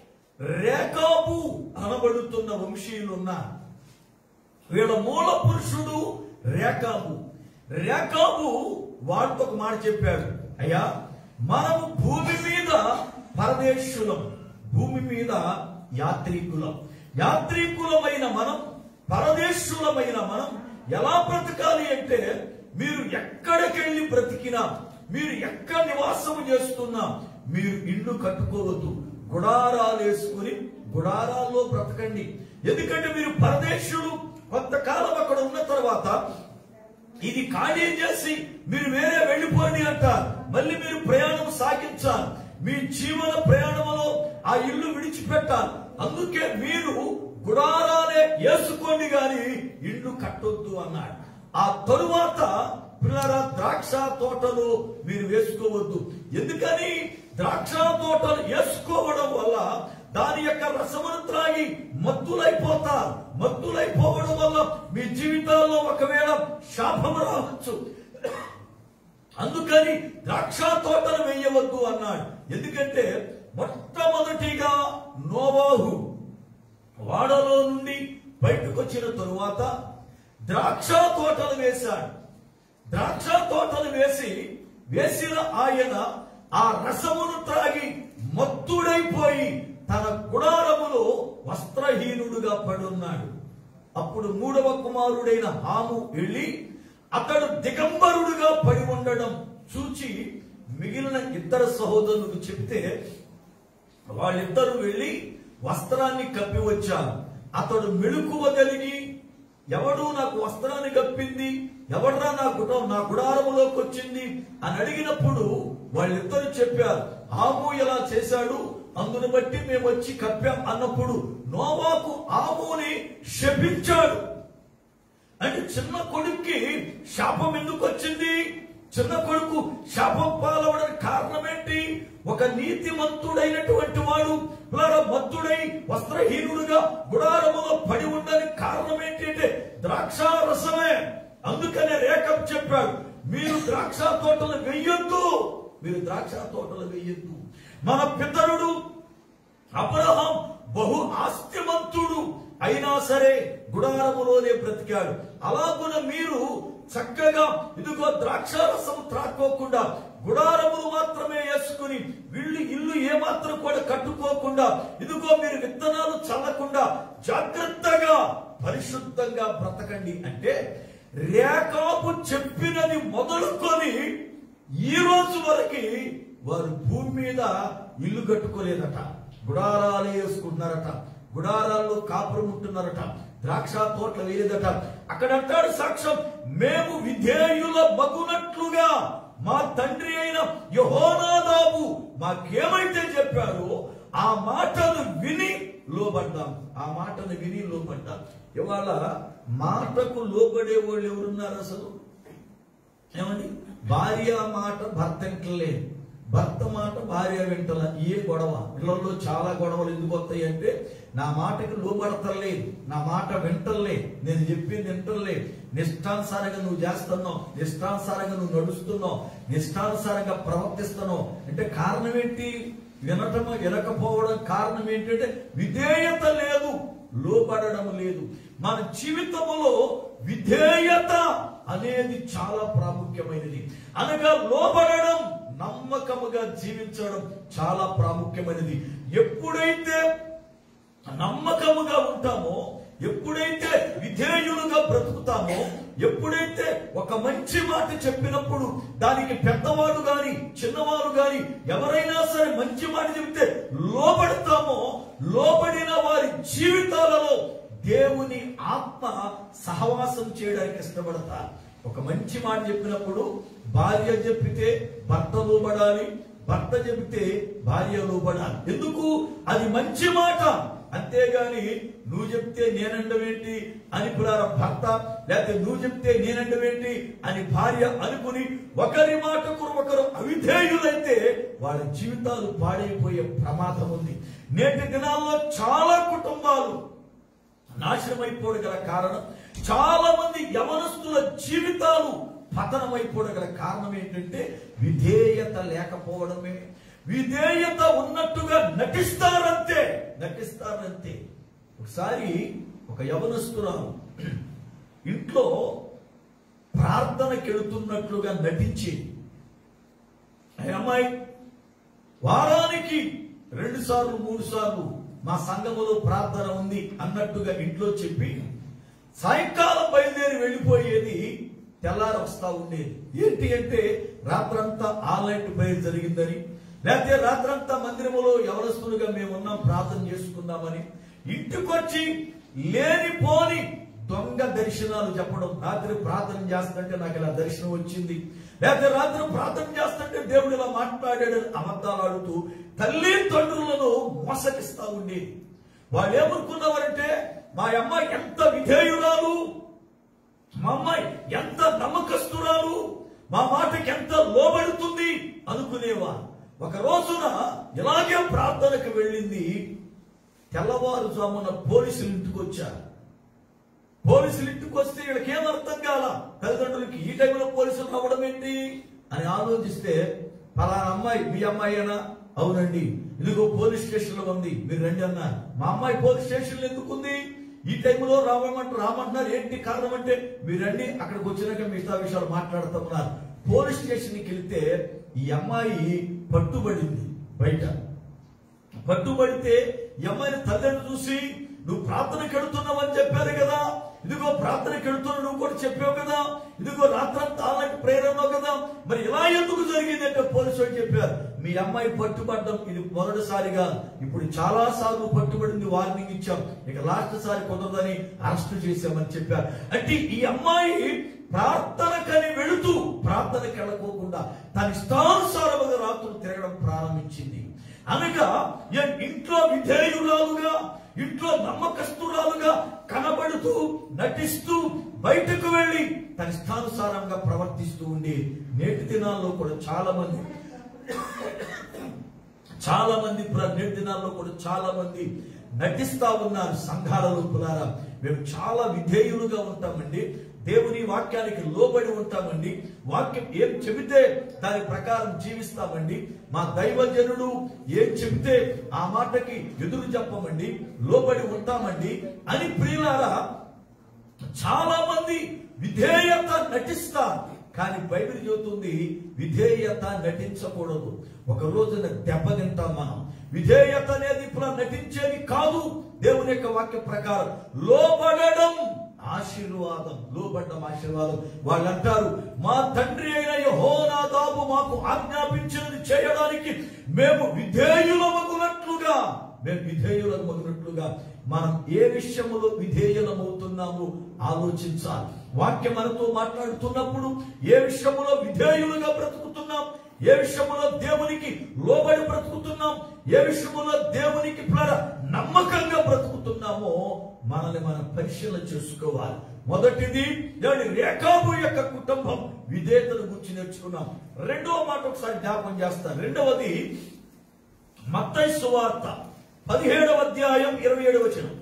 A: రేకాబు అనబడుతున్న వంశీయులున్నారు వీళ్ళ మూల పురుషుడు రేకాబు రేకాబు వాడితో ఒక మాట చెప్పాడు అయ్యా మనము భూమి మీద పరదేశులం భూమి మీద యాత్రికులం యాత్రికులమైన మనం పరదేశులమైన మనం ఎలా బ్రతకాలి అంటే మీరు ఎక్కడికెళ్ళి బ్రతికినా మీరు ఎక్కడ నివాసం చేస్తున్నా మీరు ఇల్లు కట్టుకోవద్దు గుడారాలు వేసుకుని గుడారాల్లో బ్రతకండి ఎందుకంటే మీరు పరదేశులు కొంతకాలం అక్కడ ఉన్న తర్వాత ఇది ఖాళీ చేసి మీరు వేరే వెళ్ళిపోండి అంటారు మళ్ళీ మీరు ప్రయాణం సాగించాలి మీ జీవన ప్రయాణంలో ఆ ఇల్లు విడిచిపెట్టాలి అందుకే మీరు గుడారాలే వేసుకోండి గాని ఇల్లు కట్టొద్దు అన్నాడు ఆ తరువాత పిల్లల ద్రాక్ష తోటలు మీరు వేసుకోవద్దు ఎందుకని ద్రాక్ష తోటలు వేసుకోవడం వల్ల దాని యొక్క రసమును త్రాగి మత్తులైపోతారు మత్తులైపోవడం వల్ల మీ జీవితాల్లో ఒకవేళ శాపం రావచ్చు అందుకని ద్రాక్ష తోటలు వేయవద్దు అన్నాడు ఎందుకంటే మొట్టమొదటిగా నోవాహు వాడలో నుండి బయటకు వచ్చిన తరువాత ద్రాక్ష తోటలు వేశాడు ద్రాక్ష తోటలు వేసి వేసిన ఆయన ఆ రసమును త్రాగి మత్తుడైపోయి తన గుడారములో వస్త్రహీనుడుగా పడున్నాడు అప్పుడు మూడవ కుమారుడైన హాము వెళ్ళి అతడు దిగంబరుడుగా పడి ఉండడం చూచి మిగిలిన ఇద్దరు సహోదరులకు చెప్తే వాళ్ళిద్దరూ వెళ్ళి వస్త్రాన్ని కప్పి వచ్చారు అతడు మెళుకువ కలిగి ఎవడు నాకు వస్త్రాన్ని కప్పింది ఎవడ్రా నా గుడం నా గుడారములోకి వచ్చింది అని అడిగినప్పుడు వాళ్ళిద్దరు చెప్పారు ఆము ఇలా చేశాడు అందుని బట్టి మేము వచ్చి కప్పాం అన్నప్పుడు నోవాకు ఆముని శపించాడు అంటే చిన్న కొడుక్కి శాపం ఎందుకు వచ్చింది చిన్న కొడుకు శాపం పాలవడానికి కారణం ఏంటి ఒక నీతిమంతుడైనటువంటి వాడు ఇలాగ మత్తుడై వస్త్రహీనుడుగా గుడారములో పడి ఉండడానికి కారణం ఏంటి అంటే ద్రాక్ష రసమే అందుకనే రేఖం చెప్పాడు మీరు ద్రాక్ష తోటలు వెయ్యొద్దు మీరు ద్రాక్ష తోటలు వెయ్యొద్దు మన పితరుడు అబ్రహాం బహు ఆస్తిమంతుడు అయినా సరే గుడారములోనే బ్రతికాడు అలాగున మీరు చక్కగా ఇదిగో ద్రాక్షారసం త్రాక్కోకుండా గుడారములు మాత్రమే వేసుకుని వీళ్ళు ఇల్లు ఏమాత్రం కూడా కట్టుకోకుండా ఇదిగో మీరు విత్తనాలు చల్లకుండా జాగ్రత్తగా పరిశుద్ధంగా బ్రతకండి అంటే రేఖాపు చెప్పినది మొదలుకొని ఈ రోజు వరకు వారు భూమి మీద ఇల్లు కట్టుకోలేదట గుడారాలు వేసుకుంటున్నారట గుడారాల్లో కాపురం ఉంటున్నారట ద్రాక్ష తోటలు వేయదట అక్కడ అంటాడు సాక్ష్యం మేము విధేయుల మగునట్లుగా మా తండ్రి అయిన యహోనాదాబు మాకేమైతే చెప్పారో ఆ మాటను విని లోబడ్డాం ఆ మాటను విని లోబడ్డాం ఇవాళ మాటకు లోబడే వాళ్ళు ఎవరున్నారు అసలు ఏమండి భార్య మాట భర్త వింటలేదు భర్త మాట భార్య వింటల ఏ గొడవ ఇళ్లలో చాలా గొడవలు ఎందుకు వస్తాయి అంటే నా మాటకి లోబడతలేదు నా మాట వింటలేదు నేను చెప్పింది వింటలేదు నిష్టానుసారంగా నువ్వు చేస్తున్నావు నిష్టానుసారంగా నువ్వు నడుస్తున్నావు నిష్టానుసారంగా ప్రవర్తిస్తున్నావు అంటే కారణం ఏంటి వినటం వినకపోవడం కారణం ఏంటంటే విధేయత లేదు లోబడడం లేదు మన జీవితంలో విధేయత అనేది చాలా ప్రాముఖ్యమైనది అనగా లోబడడం నమ్మకముగా జీవించడం చాలా ప్రాముఖ్యమైనది ఎప్పుడైతే నమ్మకముగా ఉంటామో ఎప్పుడైతే విధేయులుగా బ్రతుకుతామో ఎప్పుడైతే ఒక మంచి మాట చెప్పినప్పుడు దానికి పెద్దవాడు గాని చిన్నవాడు గాని ఎవరైనా సరే మంచి మాట చెబితే లోబడతామో లోబడిన వారి జీవితాలలో దేవుని ఆత్మ సహవాసం చేయడానికి ఇష్టపడతారు ఒక మంచి మాట చెప్పినప్పుడు భార్య చెప్పితే భర్త లోబడాలి భర్త చెబితే భార్య లోబడాలి ఎందుకు అది మంచి మాట అంతేగాని నువ్వు చెప్తే నేనండవేంటి అని పురార భర్త లేకపోతే నువ్వు చెప్తే నేనండవేంటి అని భార్య అనుకుని ఒకరి మాటకు ఒకరు అవిధేయులైతే వాళ్ళ జీవితాలు పాడైపోయే ప్రమాదం ఉంది నేటి దినాల్లో చాలా కుటుంబాలు నాశనమైపోవడం గల కారణం చాలా మంది యవనస్తుల జీవితాలు పతనమైపోవడం గల కారణం ఏంటంటే విధేయత లేకపోవడమే విధేయత ఉన్నట్టుగా నటిస్తారంతే నటిస్తారంతే ఒకసారి ఒక యవనస్తురాలు ఇంట్లో ప్రార్థనకి వెళుతున్నట్లుగా నటించేది ఆ అమ్మాయి వారానికి రెండు సార్లు మూడు సార్లు మా సంఘములో ప్రార్థన ఉంది అన్నట్టుగా ఇంట్లో చెప్పి సాయంకాలం బయలుదేరి వెళ్ళిపోయేది తెల్లారి వస్తా ఉండేది ఏంటి అంటే రాత్రంతా ఆన్లైన్ బయలు జరిగిందని లేకపోతే రాత్రంతా మందిరములో ఎవరస్తులుగా మేము ఉన్నాం ప్రార్థన చేసుకుందామని ఇంటికొచ్చి లేనిపోని దొంగ దర్శనాలు చెప్పడం రాత్రి ప్రార్థన చేస్తుంటే నాకు ఇలా దర్శనం వచ్చింది లేకపోతే రాత్రి ప్రార్థన చేస్తుంటే దేవుడు ఇలా మాట్లాడాడు అబద్ధాలు ఆడుతూ తల్లి తండ్రులను మోసగిస్తా ఉండేది వాళ్ళు ఏమనుకున్నవారంటే మా అమ్మాయి ఎంత విధేయురాలు మా అమ్మాయి ఎంత నమ్మకస్తురాలు మా మాటకి ఎంత లోబడుతుంది అనుకునేవా ఒక రోజున ఇలాగే ప్రార్థనకు వెళ్ళింది తెల్లవారుజామున పోలీసులు ఇంటికి వచ్చారు పోలీసులు ఇంటికి వస్తే వీళ్ళకి ఏం అర్థం కాల తల్లిదండ్రులకి ఈ టైంలో పోలీసులు రావడం ఏంటి అని ఆలోచిస్తే పలానా అమ్మాయి మీ అమ్మాయినా అవునండి ఇదిగో పోలీస్ స్టేషన్ లో ఉంది మీరు రండి అన్నారు మా అమ్మాయి పోలీస్ స్టేషన్ లో ఎందుకు ఉంది ఈ టైంలో రావమంటే రామంటున్నారు ఏంటి కారణం అంటే మీరు రండి అక్కడికి వచ్చినాక మిగతా విషయాలు మాట్లాడుతున్నారు పోలీస్ స్టేషన్కి వెళ్తే ఈ అమ్మాయి పట్టుబడింది బయట పట్టుబడితే ఈ అమ్మాయిని తల్లిని చూసి నువ్వు ప్రార్థనకి వెళుతున్నావు అని చెప్పారు కదా ఇదిగో ప్రార్థనకి వెళుతున్నావు నువ్వు కూడా చెప్పావు కదా ఇదిగో రాత్రంతా అలాంటి ప్రేరణ కదా మరి ఇలా ఎందుకు జరిగింది అంటే పోలీసు వాళ్ళు చెప్పారు మీ అమ్మాయి పట్టుబడ్డం ఇది మొదటిసారిగా ఇప్పుడు చాలా సార్లు పట్టుబడింది వార్నింగ్ ఇచ్చాం ఇక లాస్ట్ సారి కుదరదని అరెస్ట్ చేశామని చెప్పారు అంటే ఈ అమ్మాయి ప్రార్థనకని వెళుతూ ప్రార్థనకి వెళ్ళకోకుండా తన ఇష్టానుసారముగా రాత్రులు తిరగడం ప్రారంభించింది అనగా ఏ- ఇంట్లో విధేయురాలుగా ఇంట్లో నమ్మకస్తురాలుగా కనబడుతూ నటిస్తూ బయటకు వెళ్ళి తన ఇష్టానుసారంగా ప్రవర్తిస్తూ ఉండి నేటి దినాల్లో కూడా చాలా మంది చాలా మంది ప్ర- నేటి దినాల్లో కూడా చాలా మంది నటిస్తా ఉన్నారు సంఘాలలో కులారా మేము చాలా విధేయులుగా ఉంటామండి దేవుని వాక్యానికి లోబడి ఉంటామండి వాక్యం ఏం చెబితే దాని ప్రకారం జీవిస్తామండి మా దైవజనుడు ఏం చెబితే ఆ మాటకి ఎదురు చెప్పమండి లోబడి ఉంటామండి అని ప్రియులారా చాలా మంది విధేయత నటిస్తారు కానీ బైబిల్ చెబుతుంది విధేయత నటించకూడదు ఒక రోజున దెబ్బ తింటాం మనం విధేయత అనేది ఇప్పుడు నటించేది కాదు దేవుని యొక్క వాక్య ప్రకారం లోబడడం ఆశీర్వాదం లోబడ్డం ఆశీర్వాదం వాళ్ళు అంటారు మా తండ్రి అయిన యెహోనాదాబు మాకు ఆజ్ఞాపించినది చేయడానికి మేము విధేయులమగునట్లుగా మేము విధేయులమగునట్లుగా మనం ఏ విషయములో విధేయులమవుతున్నాము ఆలోచించాలి వాక్యం మనతో మాట్లాడుతున్నప్పుడు ఏ విషయములో విధేయులుగా బ్రతుకుతున్నాం ఏ విషయములో దేవునికి లోబడి బ్రతుకుతున్నాం ఏ విషయములో దేవునికి ప్ర నమ్మకంగా బ్రతుకుతున్నామో మనల్ని మనం పరిశీలన చేసుకోవాలి మొదటిది దాని రేఖాబు యొక్క కుటుంబం విధేయతను గురించి నేర్చుకున్నాం రెండవ మాట ఒకసారి జ్ఞాపకం చేస్తాను రెండవది మత్తయి సువార్త పదిహేడవ అధ్యాయం ఇరవై ఏడు వచనం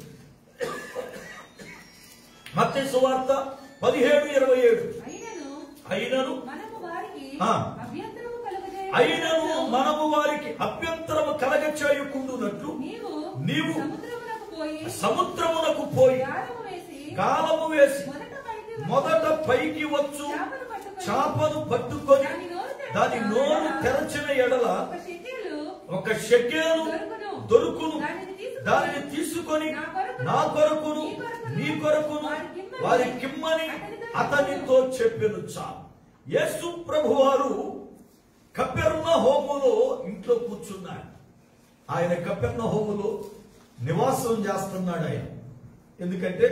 A: మత్తయి సువార్త పదిహేడు ఇరవై ఏడు
D: అయినను
A: అయినను
D: మనము వారికి
A: ఆ.
D: అభ్యంతరము కలుగజేయ
A: అయినను మనము వారికి అభ్యంతరము కలగచేయకుండునట్లు
D: నీవు
A: నీవు
D: సముద్రమునకు పోయి
A: సముద్రమునకు పోయి
D: గాలము వేసి
A: కాలము వేసి
D: మొదట పైకి వచ్చి
A: మొదట పైకి వచ్చు
D: చేపను పట్టుకొని
A: చాపను పట్టుకొని
D: దాని నోరు
A: దాని
D: తెరచిన
A: నోరు తెరచిన ఎడల
D: ఒక షెకెలు
A: ఒక షెకేలు
D: దొరుకును.
A: దొరుకును
D: దానిని తీసుకొని
A: దానిని తీసుకొని
D: నా కొరకును,
A: నా కొరకును
D: నీ కొరకును,
A: నీ కొరకును
D: వారి కిమ్మని,
A: వారి కిమ్మని
D: అతనితో
A: అతనితో చెప్పెను చాలు యేసు ప్రభు వారు కపెర్ణ హోములో ఇంట్లో కూర్చున్నాడు ఆయన కపెర్ణ హోములో నివాసం చేస్తున్నాడు ఆయన ఎందుకంటే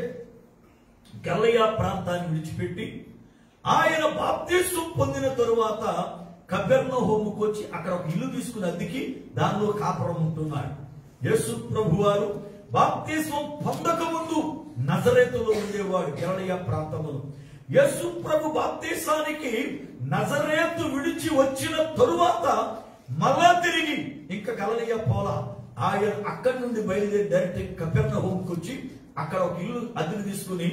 A: గలయా ప్రాంతాన్ని విడిచిపెట్టి ఆయన బాప్తిస్వం పొందిన తరువాత కబెర్ణ హోముకు వచ్చి అక్కడ ఒక ఇల్లు తీసుకుని అద్దెకి దానిలో కాపురం ఉంటున్నాడు యేసు ప్రభు వారు బాప్తిస్వం పొందక ముందు నజరేతులో ఉండేవాడు గలయ ప్రాంతములో యేసు ప్రభు బాప్తీసానికి నజరేతు విడిచి వచ్చిన తరువాత మళ్ళా తిరిగి ఇంకా గలలియ పోలా ఆయన అక్కడి నుండి బయలుదేరి డైరెక్ట్ కపెర్ణ హోమ్కి వచ్చి అక్కడ ఒక ఇల్లు అద్దెకు తీసుకుని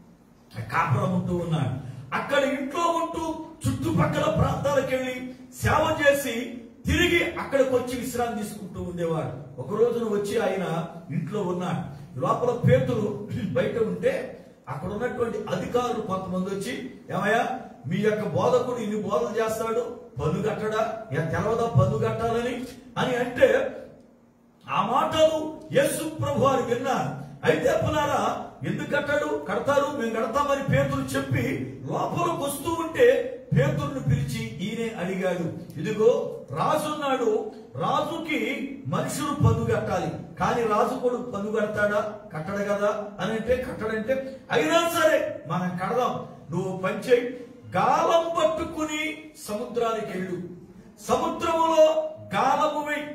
A: కాపురం ఉంటూ ఉన్నాడు అక్కడ ఇంట్లో ఉంటూ చుట్టుపక్కల ప్రాంతాలకు వెళ్ళి సేవ చేసి తిరిగి అక్కడికి వచ్చి విశ్రాంతి తీసుకుంటూ ఉండేవాడు ఒక రోజున వచ్చి ఆయన ఇంట్లో ఉన్నాడు లోపల పేతులు బయట ఉంటే అక్కడ ఉన్నటువంటి అధికారులు కొంతమంది వచ్చి ఏమయ్యా మీ యొక్క బోధకుడు ఇన్ని బోధలు చేస్తాడు పన్ను కట్టడా ఇక తెలవదా పన్ను కట్టాలని అని అంటే ఆ మాటలు యేసు ప్రభు వారు విన్నారు అయితే పునారా ఎందుకు కట్టాడు కడతారు మేము కడతామని పేతులు చెప్పి లోపలికి వస్తూ ఉంటే పేతురుని పిలిచి ఈయనే అడిగాడు ఇదిగో రాజున్నాడు రాజుకి మనుషులు పన్ను కట్టాలి కానీ రాజు కూడా పన్ను కడతాడా కట్టడు కదా అని అంటే కట్టడంటే అయినా సరే మనం కడదాం నువ్వు పంచేయి గాలం పట్టుకుని సముద్రానికి వెళ్ళు సముద్రములో గాలము వేయి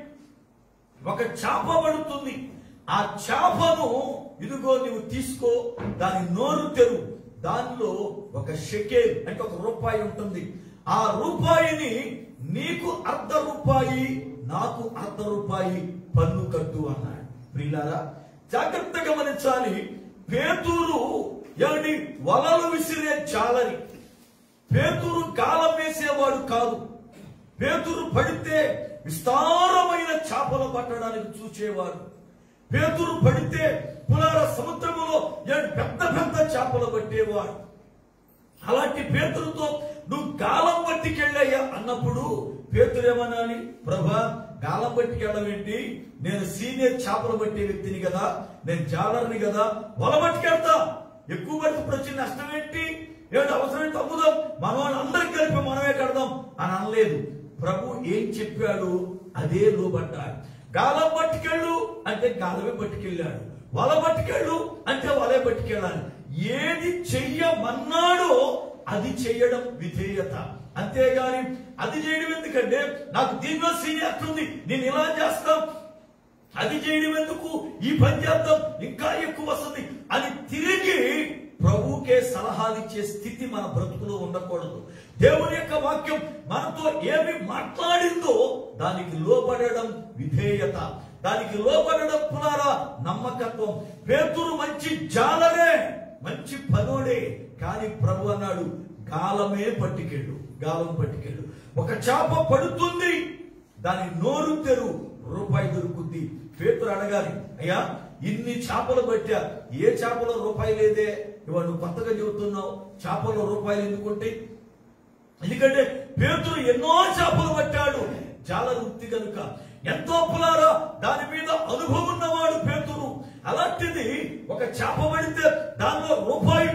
A: ఒక చేప పడుతుంది ఆ చేపను ఇదిగో నువ్వు తీసుకో దాని నోరు తెరు దానిలో ఒక షెకేల్ అంటే ఒక రూపాయి ఉంటుంది ఆ రూపాయిని నీకు అర్ధ రూపాయి నాకు అర్ధ రూపాయి పన్ను కట్టు అన్నాడు ప్రియులారా జాగ్రత్త గమనించాలి పేతూరు ఏమిటి వలలు విసిరే చాలని పేతురు గాలం వేసేవాడు కాదు పేతురు పడితే విస్తారమైన చేపలు పట్టడానికి చూచేవాడు పేతురు పడితే పులార సముద్రములో ఏడు పెద్ద పెద్ద చేపలు పట్టేవాడు అలాంటి పేతురుతో నువ్వు గాలం పట్టుకెళ్ళయ్యా అన్నప్పుడు పేతురు ఏమనాలి ప్రభా గాలం పట్టుకెళ్ళవేంటి నేను సీనియర్ చేపలు పట్టే వ్యక్తిని కదా నేను జాలర్ని కదా వల పట్టుకెళ్తా ఎక్కువ పడినప్పుడు వచ్చిన నష్టం ఏంటి ఏడు అవసరమైతే అమ్ముదాం మన వాళ్ళందరికీ కలిపి మనమే కడదాం అని అనలేదు ప్రభు ఏం చెప్పాడు అదే లోబడ్డాడు గాలం పట్టుకెళ్ళు అంటే గాలమే పట్టుకెళ్ళాడు వల పట్టుకెళ్ళు అంటే వలే పట్టుకెళ్ళాలి ఏది చెయ్యమన్నాడో అది చెయ్యడం విధేయత అంతేగాని అది చేయడం ఎందుకంటే నాకు దీనిలో సీనియర్ ఉంది నేను ఇలా చేస్తాం అది చేయడం ఎందుకు ఈ పని చేద్దాం ఇంకా ఎక్కువ వస్తుంది అని తిరిగి ప్రభువుకే సలహాలు ఇచ్చే స్థితి మన బ్రతుకులో ఉండకూడదు దేవుని యొక్క వాక్యం మనతో ఏమి మాట్లాడిందో దానికి లోబడడం విధేయత దానికి లోబడడం పునారా నమ్మకత్వం పేతురు మంచి జాలరే మంచి పనోడే కానీ ప్రభు అన్నాడు గాలమే పట్టుకెళ్ళు గాలం పట్టుకెళ్ళు ఒక చేప పడుతుంది దాని నోరు తెరు రూపాయి దొరుకుద్ది పేతురు అడగాలి అయ్యా ఇన్ని చేపలు పట్టా ఏ చేపలో రూపాయి లేదే ఇవాళ నువ్వు కొత్తగా చెబుతున్నావు చేపల్లో రూపాయలు ఎందుకుంటే ఎందుకంటే పేతురు ఎన్నో చేపలు పట్టాడు జాల వృత్తి కనుక ఎంతో పులారా దాని మీద అనుభవం ఉన్నవాడు పేతురు అలాంటిది ఒక చేప పడితే దానిలో రూపాయి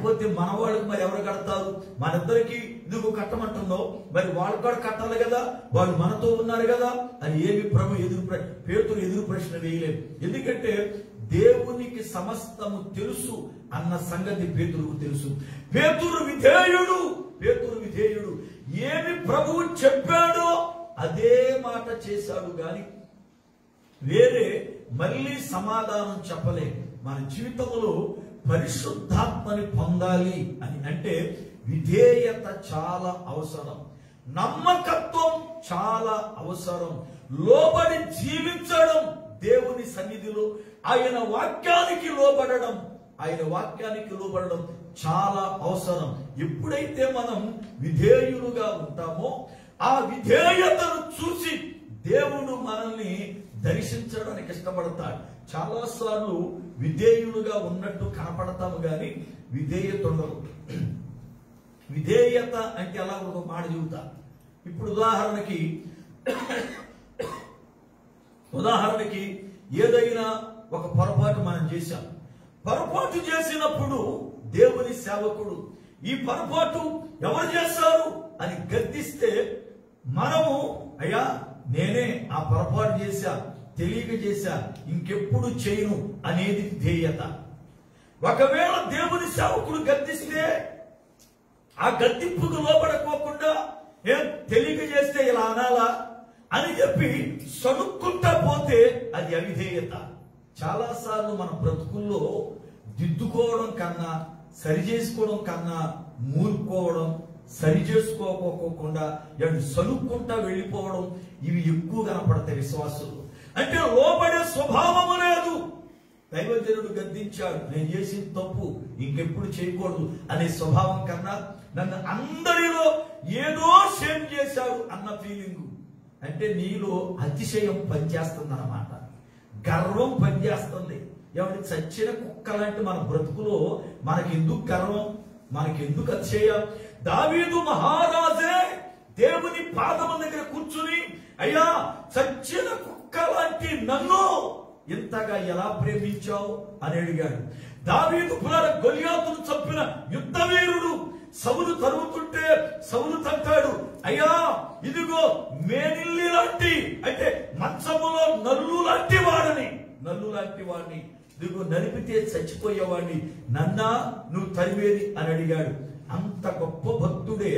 A: లేకపోతే మన వాళ్ళకి మరి ఎవరు కడతారు మనిద్దరికి ఇదిగో కట్టమంటుందో మరి వాళ్ళు కూడా కట్టాలి కదా వాళ్ళు మనతో ఉన్నారు కదా అని ఏమి ప్రభు ఎదురు ప్ర- పేతురు ఎదురు ప్రశ్న వేయలేదు ఎందుకంటే దేవునికి సమస్తము తెలుసు అన్న సంగతి పేతురుకు తెలుసు పేతురు విధేయుడు పేతురు విధేయుడు ఏమి ప్రభువు చెప్పాడో అదే మాట చేశాడు గాని వేరే మళ్ళీ సమాధానం చెప్పలేం మన జీవితంలో పరిశుద్ధాత్మని పొందాలి అని అంటే విధేయత చాలా అవసరం నమ్మకత్వం చాలా అవసరం లోబడి జీవించడం దేవుని సన్నిధిలో ఆయన వాక్యానికి లోబడడం ఆయన వాక్యానికి లోబడడం చాలా అవసరం ఎప్పుడైతే మనం విధేయులుగా ఉంటామో ఆ విధేయతను చూసి దేవుడు మనల్ని దర్శించడానికి ఇష్టపడతాడు చాలా సార్లు విధేయులుగా ఉన్నట్టు కనపడతాము కానీ విధేయత ఉండదు విధేయత అంటే ఎలా ఒక మాట చెబుతా ఇప్పుడు ఉదాహరణకి ఉదాహరణకి ఏదైనా ఒక పొరపాటు మనం చేశాం పొరపాటు చేసినప్పుడు దేవుని సేవకుడు ఈ పొరపాటు ఎవరు చేశారు అని గద్దిస్తే మనము అయ్యా నేనే ఆ పొరపాటు చేశా తెలియక చేశా ఇంకెప్పుడు చేయను అనేది ధ్యేయత ఒకవేళ దేవుని సేవకుడు గద్దిస్తే ఆ గద్దింపుకు లోపడకోకుండా ఏం తెలియక చేస్తే ఇలా అనాలా అని చెప్పి సణుక్కుంటా పోతే అది అవిధేయత చాలా సార్లు మన బ్రతుకుల్లో దిద్దుకోవడం కన్నా సరి చేసుకోవడం కన్నా మూరుకోవడం సరి చేసుకోకోకుండా ఇలాంటి సనుక్కుంటా వెళ్ళిపోవడం ఇవి ఎక్కువ కనపడతాయి విశ్వాసులు అంటే లోబడే స్వభావము లేదు దైవజనుడు గద్దించాడు నేను చేసిన తప్పు ఇంకెప్పుడు చేయకూడదు అనే స్వభావం కన్నా నన్ను అందరిలో ఏదో సేమ్ చేశాడు అన్న ఫీలింగ్ అంటే నీలో అతిశయం పనిచేస్తుంది అన్నమాట గర్వం పనిచేస్తుంది ఎవరి చచ్చిన కుక్క లాంటి మన బ్రతుకులో మనకి ఎందుకు గర్వం మనకి ఎందుకు అతిశయం దావీదు మహారాజే దేవుని పాదముల దగ్గర కూర్చుని అయ్యా చచ్చిన కుక్క లాంటి నన్ను ఇంతగా ఎలా ప్రేమించావు అని అడిగాడు దావీదు పునర గొలియాతును చంపిన యుద్ధవీరుడు సవులు తరుగుతుంటే సవులు తంటాడు అయ్యా ఇదిగో మేనిల్లి లాంటి అంటే మంచములో నల్లు లాంటి వాడని నల్లు లాంటి వాడిని ఇదిగో నలిపితే చచ్చిపోయేవాడిని నన్నా నువ్వు తరివేది అని అడిగాడు అంత గొప్ప భక్తుడే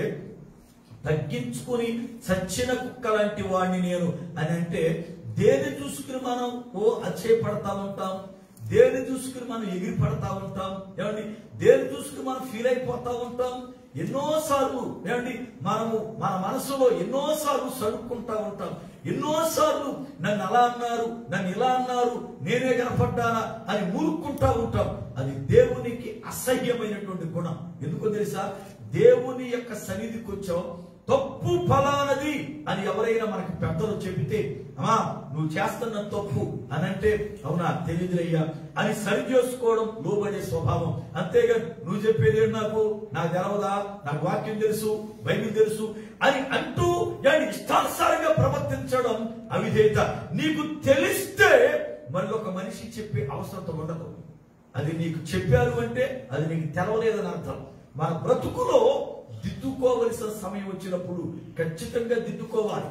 A: తగ్గించుకుని చచ్చిన కుక్క లాంటి వాడిని నేను అని అంటే దేని చూసుకుని మనం ఓ అచ్చయపడతా ఉంటాం దేని చూసుకుని మనం ఎగిరి పడతా ఉంటాం ఏమండి దేని చూసుకుని మనం ఫీల్ అయిపోతా ఉంటాం ఎన్నోసార్లు ఏమండి మనము మన మనసులో ఎన్నోసార్లు సడుక్కుంటా ఉంటాం ఎన్నోసార్లు నన్ను అలా అన్నారు నన్ను ఇలా అన్నారు నేనే కనపడ్డానా అని మూరుక్కుంటా ఉంటాం అది దేవునికి అసహ్యమైనటువంటి గుణం ఎందుకో తెలుసా దేవుని యొక్క సన్నిధికి వచ్చాం తప్పు ఫలానది అని ఎవరైనా మనకి పెద్దలు చెబితే అమ్మా నువ్వు చేస్తున్న తప్పు అని అంటే అవునా తెలియదులయ్యా అని సరి చేసుకోవడం లోబడే స్వభావం అంతేగా నువ్వు చెప్పేది ఏంటి నాకు నాకు తెలవదా నాకు వాక్యం తెలుసు బైబిల్ తెలుసు అని అంటూ దాన్ని ఇష్టానుసారంగా ప్రవర్తించడం అవిధేయత నీకు తెలిస్తే మరి ఒక మనిషి చెప్పే అవసరం ఉండదు అది నీకు చెప్పారు అంటే అది నీకు తెలవలేదని అర్థం మన బ్రతుకులో దిద్దుకోవలసిన సమయం వచ్చినప్పుడు ఖచ్చితంగా దిద్దుకోవాలి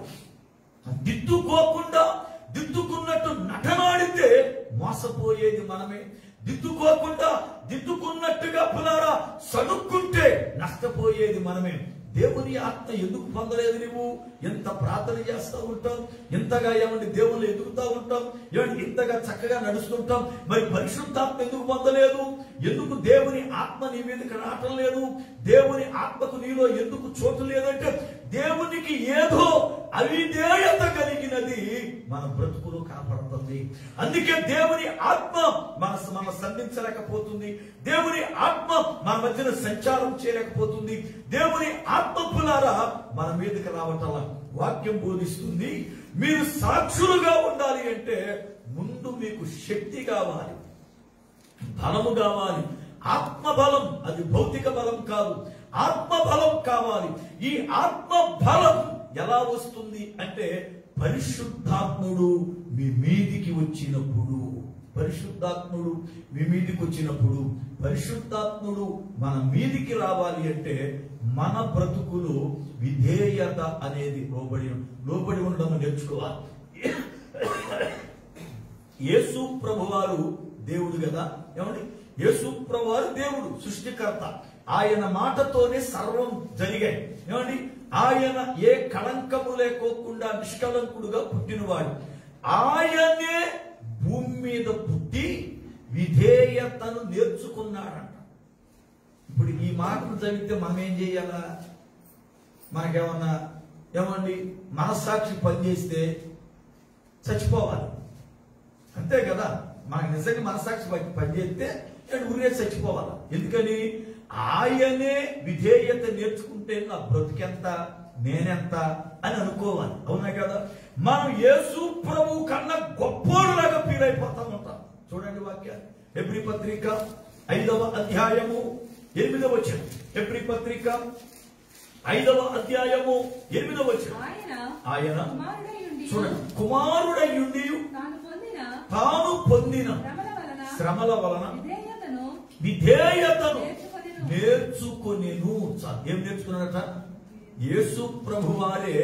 A: దిద్దుకోకుండా దిద్దుకున్నట్టు నటనాడితే మోసపోయేది మనమే దిద్దుకోకుండా దిద్దుకున్నట్టుగా పులారా సనుక్కుంటే నష్టపోయేది మనమే దేవుని ఆత్మ ఎందుకు పొందలేదు నువ్వు ఎంత ప్రార్థన చేస్తూ ఉంటాం ఎంతగా ఏమండి దేవుళ్ళు ఎదుగుతూ ఉంటాం ఏమండి ఇంతగా చక్కగా నడుస్తుంటాం మరి పరిశుద్ధాత్మ ఎందుకు పొందలేదు ఎందుకు దేవుని ఆత్మ నీ మీదకి రావటం లేదు దేవుని ఆత్మకు నీలో ఎందుకు చోటు లేదంటే దేవునికి ఏదో అవిధేయత కలిగినది మన బ్రతుకులో కనపడుతుంది అందుకే దేవుని ఆత్మ మన మన సంధించలేకపోతుంది దేవుని ఆత్మ మన మధ్యన సంచారం చేయలేకపోతుంది దేవుని ఆత్మ పులారా మన మీదకి రావటం వాక్యం బోధిస్తుంది మీరు సాక్షులుగా ఉండాలి అంటే ముందు మీకు శక్తి కావాలి బలము కావాలి ఆత్మ బలం అది భౌతిక బలం కాదు ఆత్మ బలం కావాలి ఈ ఆత్మ బలం ఎలా వస్తుంది అంటే పరిశుద్ధాత్ముడు మీ మీదికి వచ్చినప్పుడు పరిశుద్ధాత్ముడు మీ మీదికి వచ్చినప్పుడు పరిశుద్ధాత్ముడు మన మీదికి రావాలి అంటే మన బ్రతుకులు విధేయత అనేది లోబడి లోబడి ఉండడం నేర్చుకోవాలి యేసు ప్రభువారు దేవుడు కదా ఏమండి యేసు ప్రభువారు దేవుడు సృష్టికర్త ఆయన మాటతోనే సర్వం జరిగాయి ఏమండి ఆయన ఏ కళంకము లేకోకుండా నిష్కలంకుడుగా పుట్టినవాడు ఆయనే భూమి మీద పుట్టి విధేయతను నేర్చుకున్నాడంట ఇప్పుడు ఈ మాటలు చదివితే మనం ఏం చేయాలా మనకేమన్నా ఏమండి మనస్సాక్షి పనిచేస్తే చచ్చిపోవాలి అంతే కదా మనకు నిజంగా మనసాక్షి పని- పనిచేస్తే నేను ఊరే చచ్చిపోవాలి ఎందుకని ఆయనే విధేయత నేర్చుకుంటే నా బ్రతికెంత నేనెంత అని అనుకోవాలి అవునా కదా మనం యేసు ప్రభు కన్నా గొప్పోడులాగా ఫీల్ అయిపోతా ఉంటాం చూడండి వాక్యాన్ని ఎబ్రి పత్రిక ఐదవ అధ్యాయము ఎనిమిదవ వచ్చిన ఎబ్రి పత్రిక ఐదవ అధ్యాయము ఎనిమిదవ వచ్చిన
D: ఆయన
A: ఆయన
D: కుమారుడై ఉండి
A: చూడండి కుమారుడయ్యుండి
D: తాను పొందిన
A: తాను పొందిన
D: శ్రమల వలన
A: శ్రమల వలన
D: విధేయతను
A: విధేయతను
D: నేర్చుకొనెను.
A: నేర్చుకొనేను చాలు. ఏం నేర్చుకున్నాడట యేసు ప్రభువారే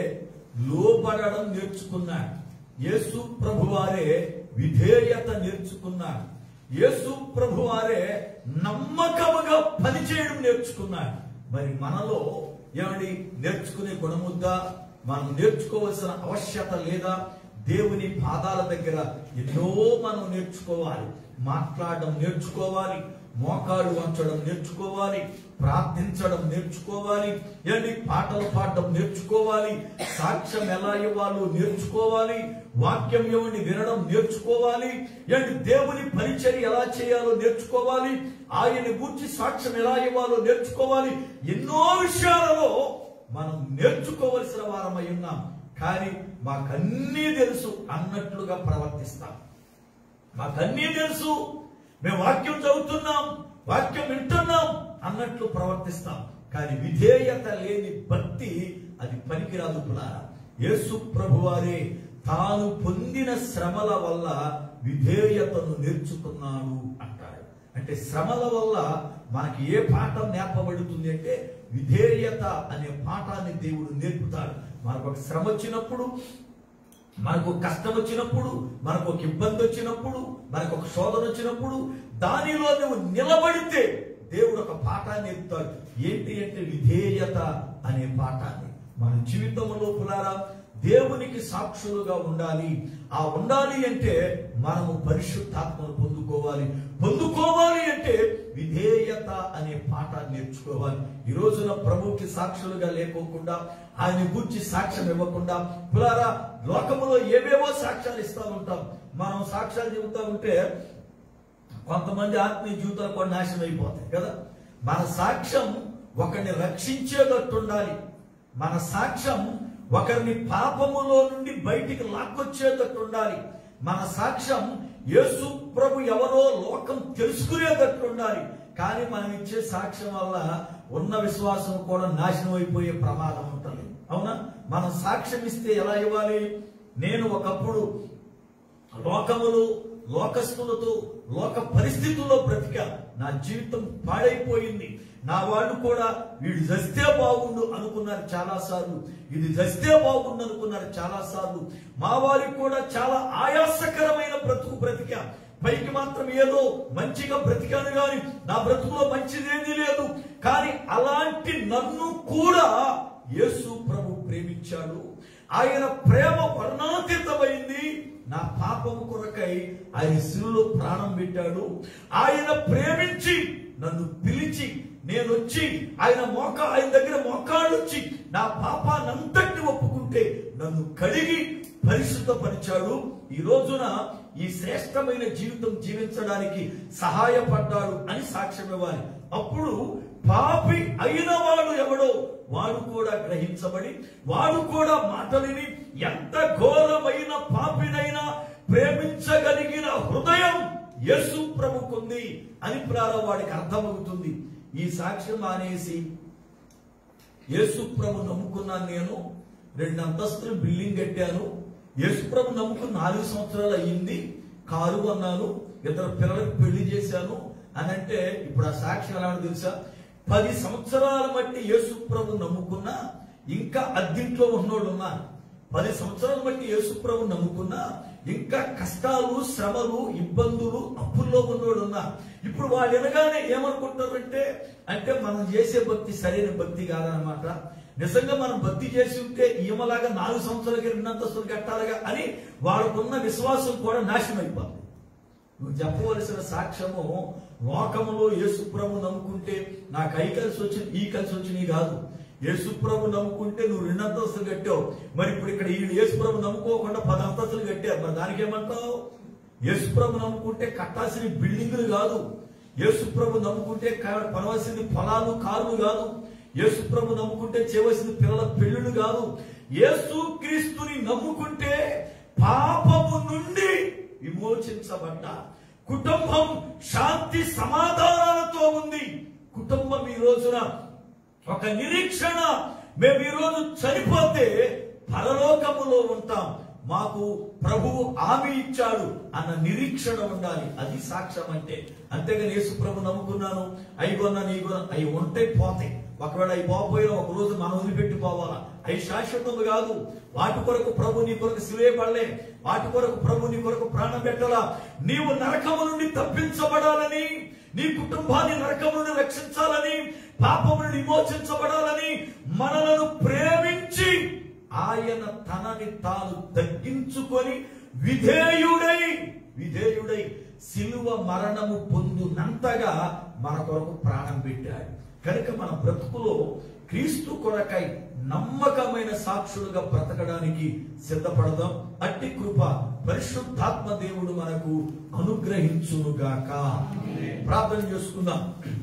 A: లోబడడం నేర్చుకున్నాడు యేసు ప్రభువారే విధేయత నేర్చుకున్నాడు యేసు ప్రభువారే నమ్మకముగా పనిచేయడం నేర్చుకున్నాడు మరి మనలో ఏమండి నేర్చుకునే గుణముద్దా మనం నేర్చుకోవాల్సిన ఆవశ్యకత లేదా దేవుని పాదాల దగ్గర ఎన్నో మనం నేర్చుకోవాలి మాట్లాడడం నేర్చుకోవాలి మోకాళ్ళు వంచడం నేర్చుకోవాలి ప్రార్థించడం నేర్చుకోవాలి ఏంటి పాటలు పాడడం నేర్చుకోవాలి సాక్ష్యం ఎలా ఇవ్వాలో నేర్చుకోవాలి వాక్యం ఏమని వినడం నేర్చుకోవాలి ఏంటి దేవుని పరిచర్య ఎలా చేయాలో నేర్చుకోవాలి ఆయన గూర్చి సాక్ష్యం ఎలా ఇవ్వాలో నేర్చుకోవాలి ఎన్నో విషయాలలో మనం నేర్చుకోవలసిన వారమై ఉన్నాం కానీ మాకన్నీ తెలుసు అన్నట్లుగా ప్రవర్తిస్తాం మాకన్నీ తెలుసు మేము వాక్యం చదువుతున్నాం వాక్యం వింటున్నాం అన్నట్లు ప్రవర్తిస్తాం కానీ విధేయత లేని భక్తి అది పనికిరాదు పులారా యేసు ప్రభువారే తాను పొందిన శ్రమల వల్ల విధేయతను నేర్చుకున్నాడు అంటాడు అంటే శ్రమల వల్ల మనకి ఏ పాఠం నేర్పబడుతుంది అంటే విధేయత అనే పాఠాన్ని దేవుడు నేర్పుతాడు మనకు ఒక శ్రమ వచ్చినప్పుడు మనకు ఒక కష్టం వచ్చినప్పుడు మనకు ఒక ఇబ్బంది వచ్చినప్పుడు మనకు ఒక శోధన వచ్చినప్పుడు దానిలో నువ్వు నిలబడితే దేవుడు ఒక పాఠాన్ని నేర్పుతాడు ఏంటి అంటే విధేయత అనే పాఠాన్ని మన జీవితంలో పులారా దేవునికి సాక్షులుగా ఉండాలి ఆ ఉండాలి అంటే మనము పరిశుద్ధాత్మను పొందుకోవాలి పొందుకోవాలి అంటే విధేయత అనే పాఠాన్ని నేర్చుకోవాలి ఈ రోజున ప్రభుకి సాక్షులుగా లేకోకుండా ఆయన గురించి సాక్ష్యం ఇవ్వకుండా పులారా లోకములో ఏవేవో సాక్ష్యాలు ఇస్తా ఉంటాం మనం సాక్ష్యాలు చెబుతా ఉంటే కొంతమంది ఆత్మీయ జీవితాలు కూడా నాశనం అయిపోతాయి కదా మన సాక్ష్యం ఒకరిని రక్షించేటట్టు ఉండాలి మన సాక్ష్యం ఒకరిని పాపములో నుండి బయటికి లాక్కొచ్చేటట్టు ఉండాలి మన సాక్ష్యం యేసు ప్రభు ఎవరో లోకం తెలుసుకునేటట్టు ఉండాలి కానీ మనం ఇచ్చే సాక్ష్యం వల్ల ఉన్న విశ్వాసం కూడా నాశనం అయిపోయే ప్రమాదం ఉంటుంది అవునా మనం సాక్ష్యం ఇస్తే ఎలా ఇవ్వాలి నేను ఒకప్పుడు లోకములు లోకస్తులతో లోక పరిస్థితుల్లో బ్రతికా నా జీవితం పాడైపోయింది నా వాళ్ళు కూడా వీడు చస్తే బాగుండు అనుకున్నారు చాలా సార్లు ఇది చస్తే బాగుండు అనుకున్నారు చాలా సార్లు మా వారికి కూడా చాలా ఆయాసకరమైన బ్రతుకు బ్రతికా పైకి మాత్రం ఏదో మంచిగా బ్రతికాను గాని నా బ్రతుకులో మంచిదేమీ లేదు కానీ అలాంటి నన్ను కూడా యేసు ప్రభు ప్రేమించాడు ఆయన ప్రేమ వర్ణాతీతమైంది నా పాపము కొరకై ఆయన శిలులో ప్రాణం పెట్టాడు ఆయన ప్రేమించి నన్ను పిలిచి నేను వచ్చి ఆయన మోక ఆయన దగ్గర మోకాళ్ళొచ్చి నా పాపానంతటిని ఒప్పుకుంటే నన్ను కడిగి పరిశుద్ధపరిచాడు ఈ రోజున ఈ శ్రేష్టమైన జీవితం జీవించడానికి సహాయపడ్డాడు అని సాక్ష్యం ఇవ్వాలి అప్పుడు పాపి అయిన వాడు ఎవడో వాడు కూడా గ్రహించబడి వాడు కూడా మాటలిని ఎంత ఘోరమైన పాపినైనా ప్రేమించగలిగిన హృదయం యేసు ప్రభుకుంది అని ప్రారంభ వాడికి అర్థమవుతుంది ఈ సాక్ష్యం మానేసి యేసు ప్రభు నమ్ముకున్నాను నేను రెండు అంతస్తులు బిల్డింగ్ కట్టాను యేసు ప్రభు నమ్ముకుని నాలుగు సంవత్సరాలు అయ్యింది కారు కొన్నాను ఇద్దరు పిల్లలకు పెళ్లి చేశాను అని అంటే ఇప్పుడు ఆ సాక్ష్యం ఎలా ఉందో తెలుసా పది సంవత్సరాల బట్టి యేసు ప్రభు నమ్ముకున్నా ఇంకా అద్దింట్లో ఉన్నోళ్ళు ఉన్నారు పది సంవత్సరాల బట్టి యేసు ప్రభు నమ్ముకున్నా ఇంకా కష్టాలు శ్రమలు ఇబ్బందులు అప్పుల్లో ఉన్నోళ్ళు ఉన్నారు ఇప్పుడు వాళ్ళు వినగానే ఏమనుకుంటారంటే అంటే మనం చేసే భక్తి సరైన భక్తి కాదనమాట నిజంగా మనం భక్తి చేసి ఉంటే ఈమెలాగా నాలుగు సంవత్సరాలకి రెండంతస్తులు కట్టాలిగా అని వాళ్ళకున్న విశ్వాసం కూడా నాశనం అయిపోతుంది నువ్వు చెప్పవలసిన సాక్ష్యము లోకములో యేసుప్రభు నమ్ముకుంటే నాకు ఐ కలిసి వచ్చింది ఈ కలిసి వచ్చింది కాదు యేసుప్రభు నమ్ముకుంటే నువ్వు రెండు అంతస్తులు కట్టావు మరి ఇప్పుడు ఇక్కడ ఈ యేసుప్రభు నమ్ముకోకుండా పది అంతస్తులు కట్టారు మరి దానికి ఏమంటావు యేసుప్రభు నమ్ముకుంటే కట్టాల్సిన బిల్డింగులు కాదు యేసుప్రభు నమ్ముకుంటే క- కొనవలసింది పొలాలు కార్లు కాదు యేసుప్రభు నమ్ముకుంటే చేయవలసింది పిల్లల పెళ్ళిళ్ళు కాదు యేసు క్రీస్తుని నమ్ముకుంటే పాపము నుండి విమోచించబడ్డ కుటుంబం శాంతి సమాధానాలతో ఉంది కుటుంబం ఈ రోజున ఒక నిరీక్షణ మేము ఈ రోజు చనిపోతే పరలోకములో ఉంటాం మాకు ప్రభువు హామీ ఇచ్చాడు అన్న నిరీక్షణ ఉండాలి అది సాక్ష్యం అంటే అంతేగాని యేసు ప్రభు నమ్ముకున్నాను అవి కొన్నాను ఈ కొన్నాను అవి ఉంటే పోతాయి ఒకవేళ అవి పోకపోయినా ఒక రోజు మనం వదిలిపెట్టి పోవాలా అవి శాశ్వతం కాదు వాటి కొరకు ప్రభు నీ కొరకు సివేయబడలే వాటి కొరకు ప్రభు నీ కొరకు ప్రాణం పెట్టాలా నీవు నరకము నుండి తప్పించబడాలని నీ కుటుంబాన్ని నరకము నుండి రక్షించాలని పాపము నుండి విమోచించబడాలని మనలను ప్రేమించి ఆయన తనని తాను తగ్గించుకొని విధేయుడై విధేయుడై సిలువ మరణము పొందునంతగా మన కొరకు ప్రాణం పెట్టాడు కనుక మన బ్రతుకులో క్రీస్తు కొరకై నమ్మకమైన సాక్షులుగా బ్రతకడానికి సిద్ధపడదాం అట్టి కృప పరిశుద్ధాత్మ దేవుడు మనకు అనుగ్రహించునుగాక ప్రార్థన చేసుకుందాం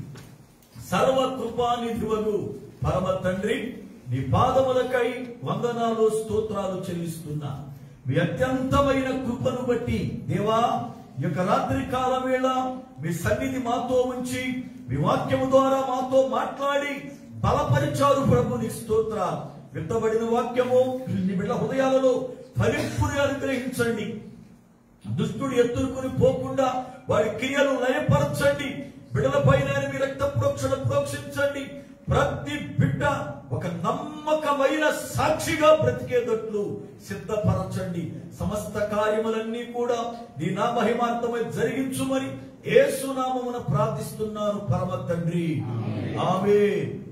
A: సర్వ కృపానిధివగు పరమ తండ్రి నీ పాదములకై వందనాలు స్తోత్రాలు చెల్లిస్తున్నా మీ అత్యంతమైన కృపను బట్టి దేవా ఈ యొక్క రాత్రి కాల వేళ మీ సన్నిధి మాతో ఉంచి మీ వాక్యము ద్వారా మాతో మాట్లాడి బలపరిచారు ప్రభు నీ స్తోత్ర విత్తబడిన వాక్యము నీ బిడ్డ హృదయాలలో ఫలింపుని అనుగ్రహించండి దుష్టుడు ఎత్తుకుని పోకుండా వారి క్రియలు లయపరచండి బిడ్డల పైన మీ రక్త ప్రోక్షణ ప్రోక్షించండి ప్రతి బిడ్డ ఒక నమ్మకమైన సాక్షిగా బ్రతికేటట్లు సిద్ధపరచండి సమస్త కార్యములన్నీ కూడా నీ నా మహిమార్థమై జరిగించుమని ఏసునామమున ప్రార్థిస్తున్నాను పరమ తండ్రి ఆమె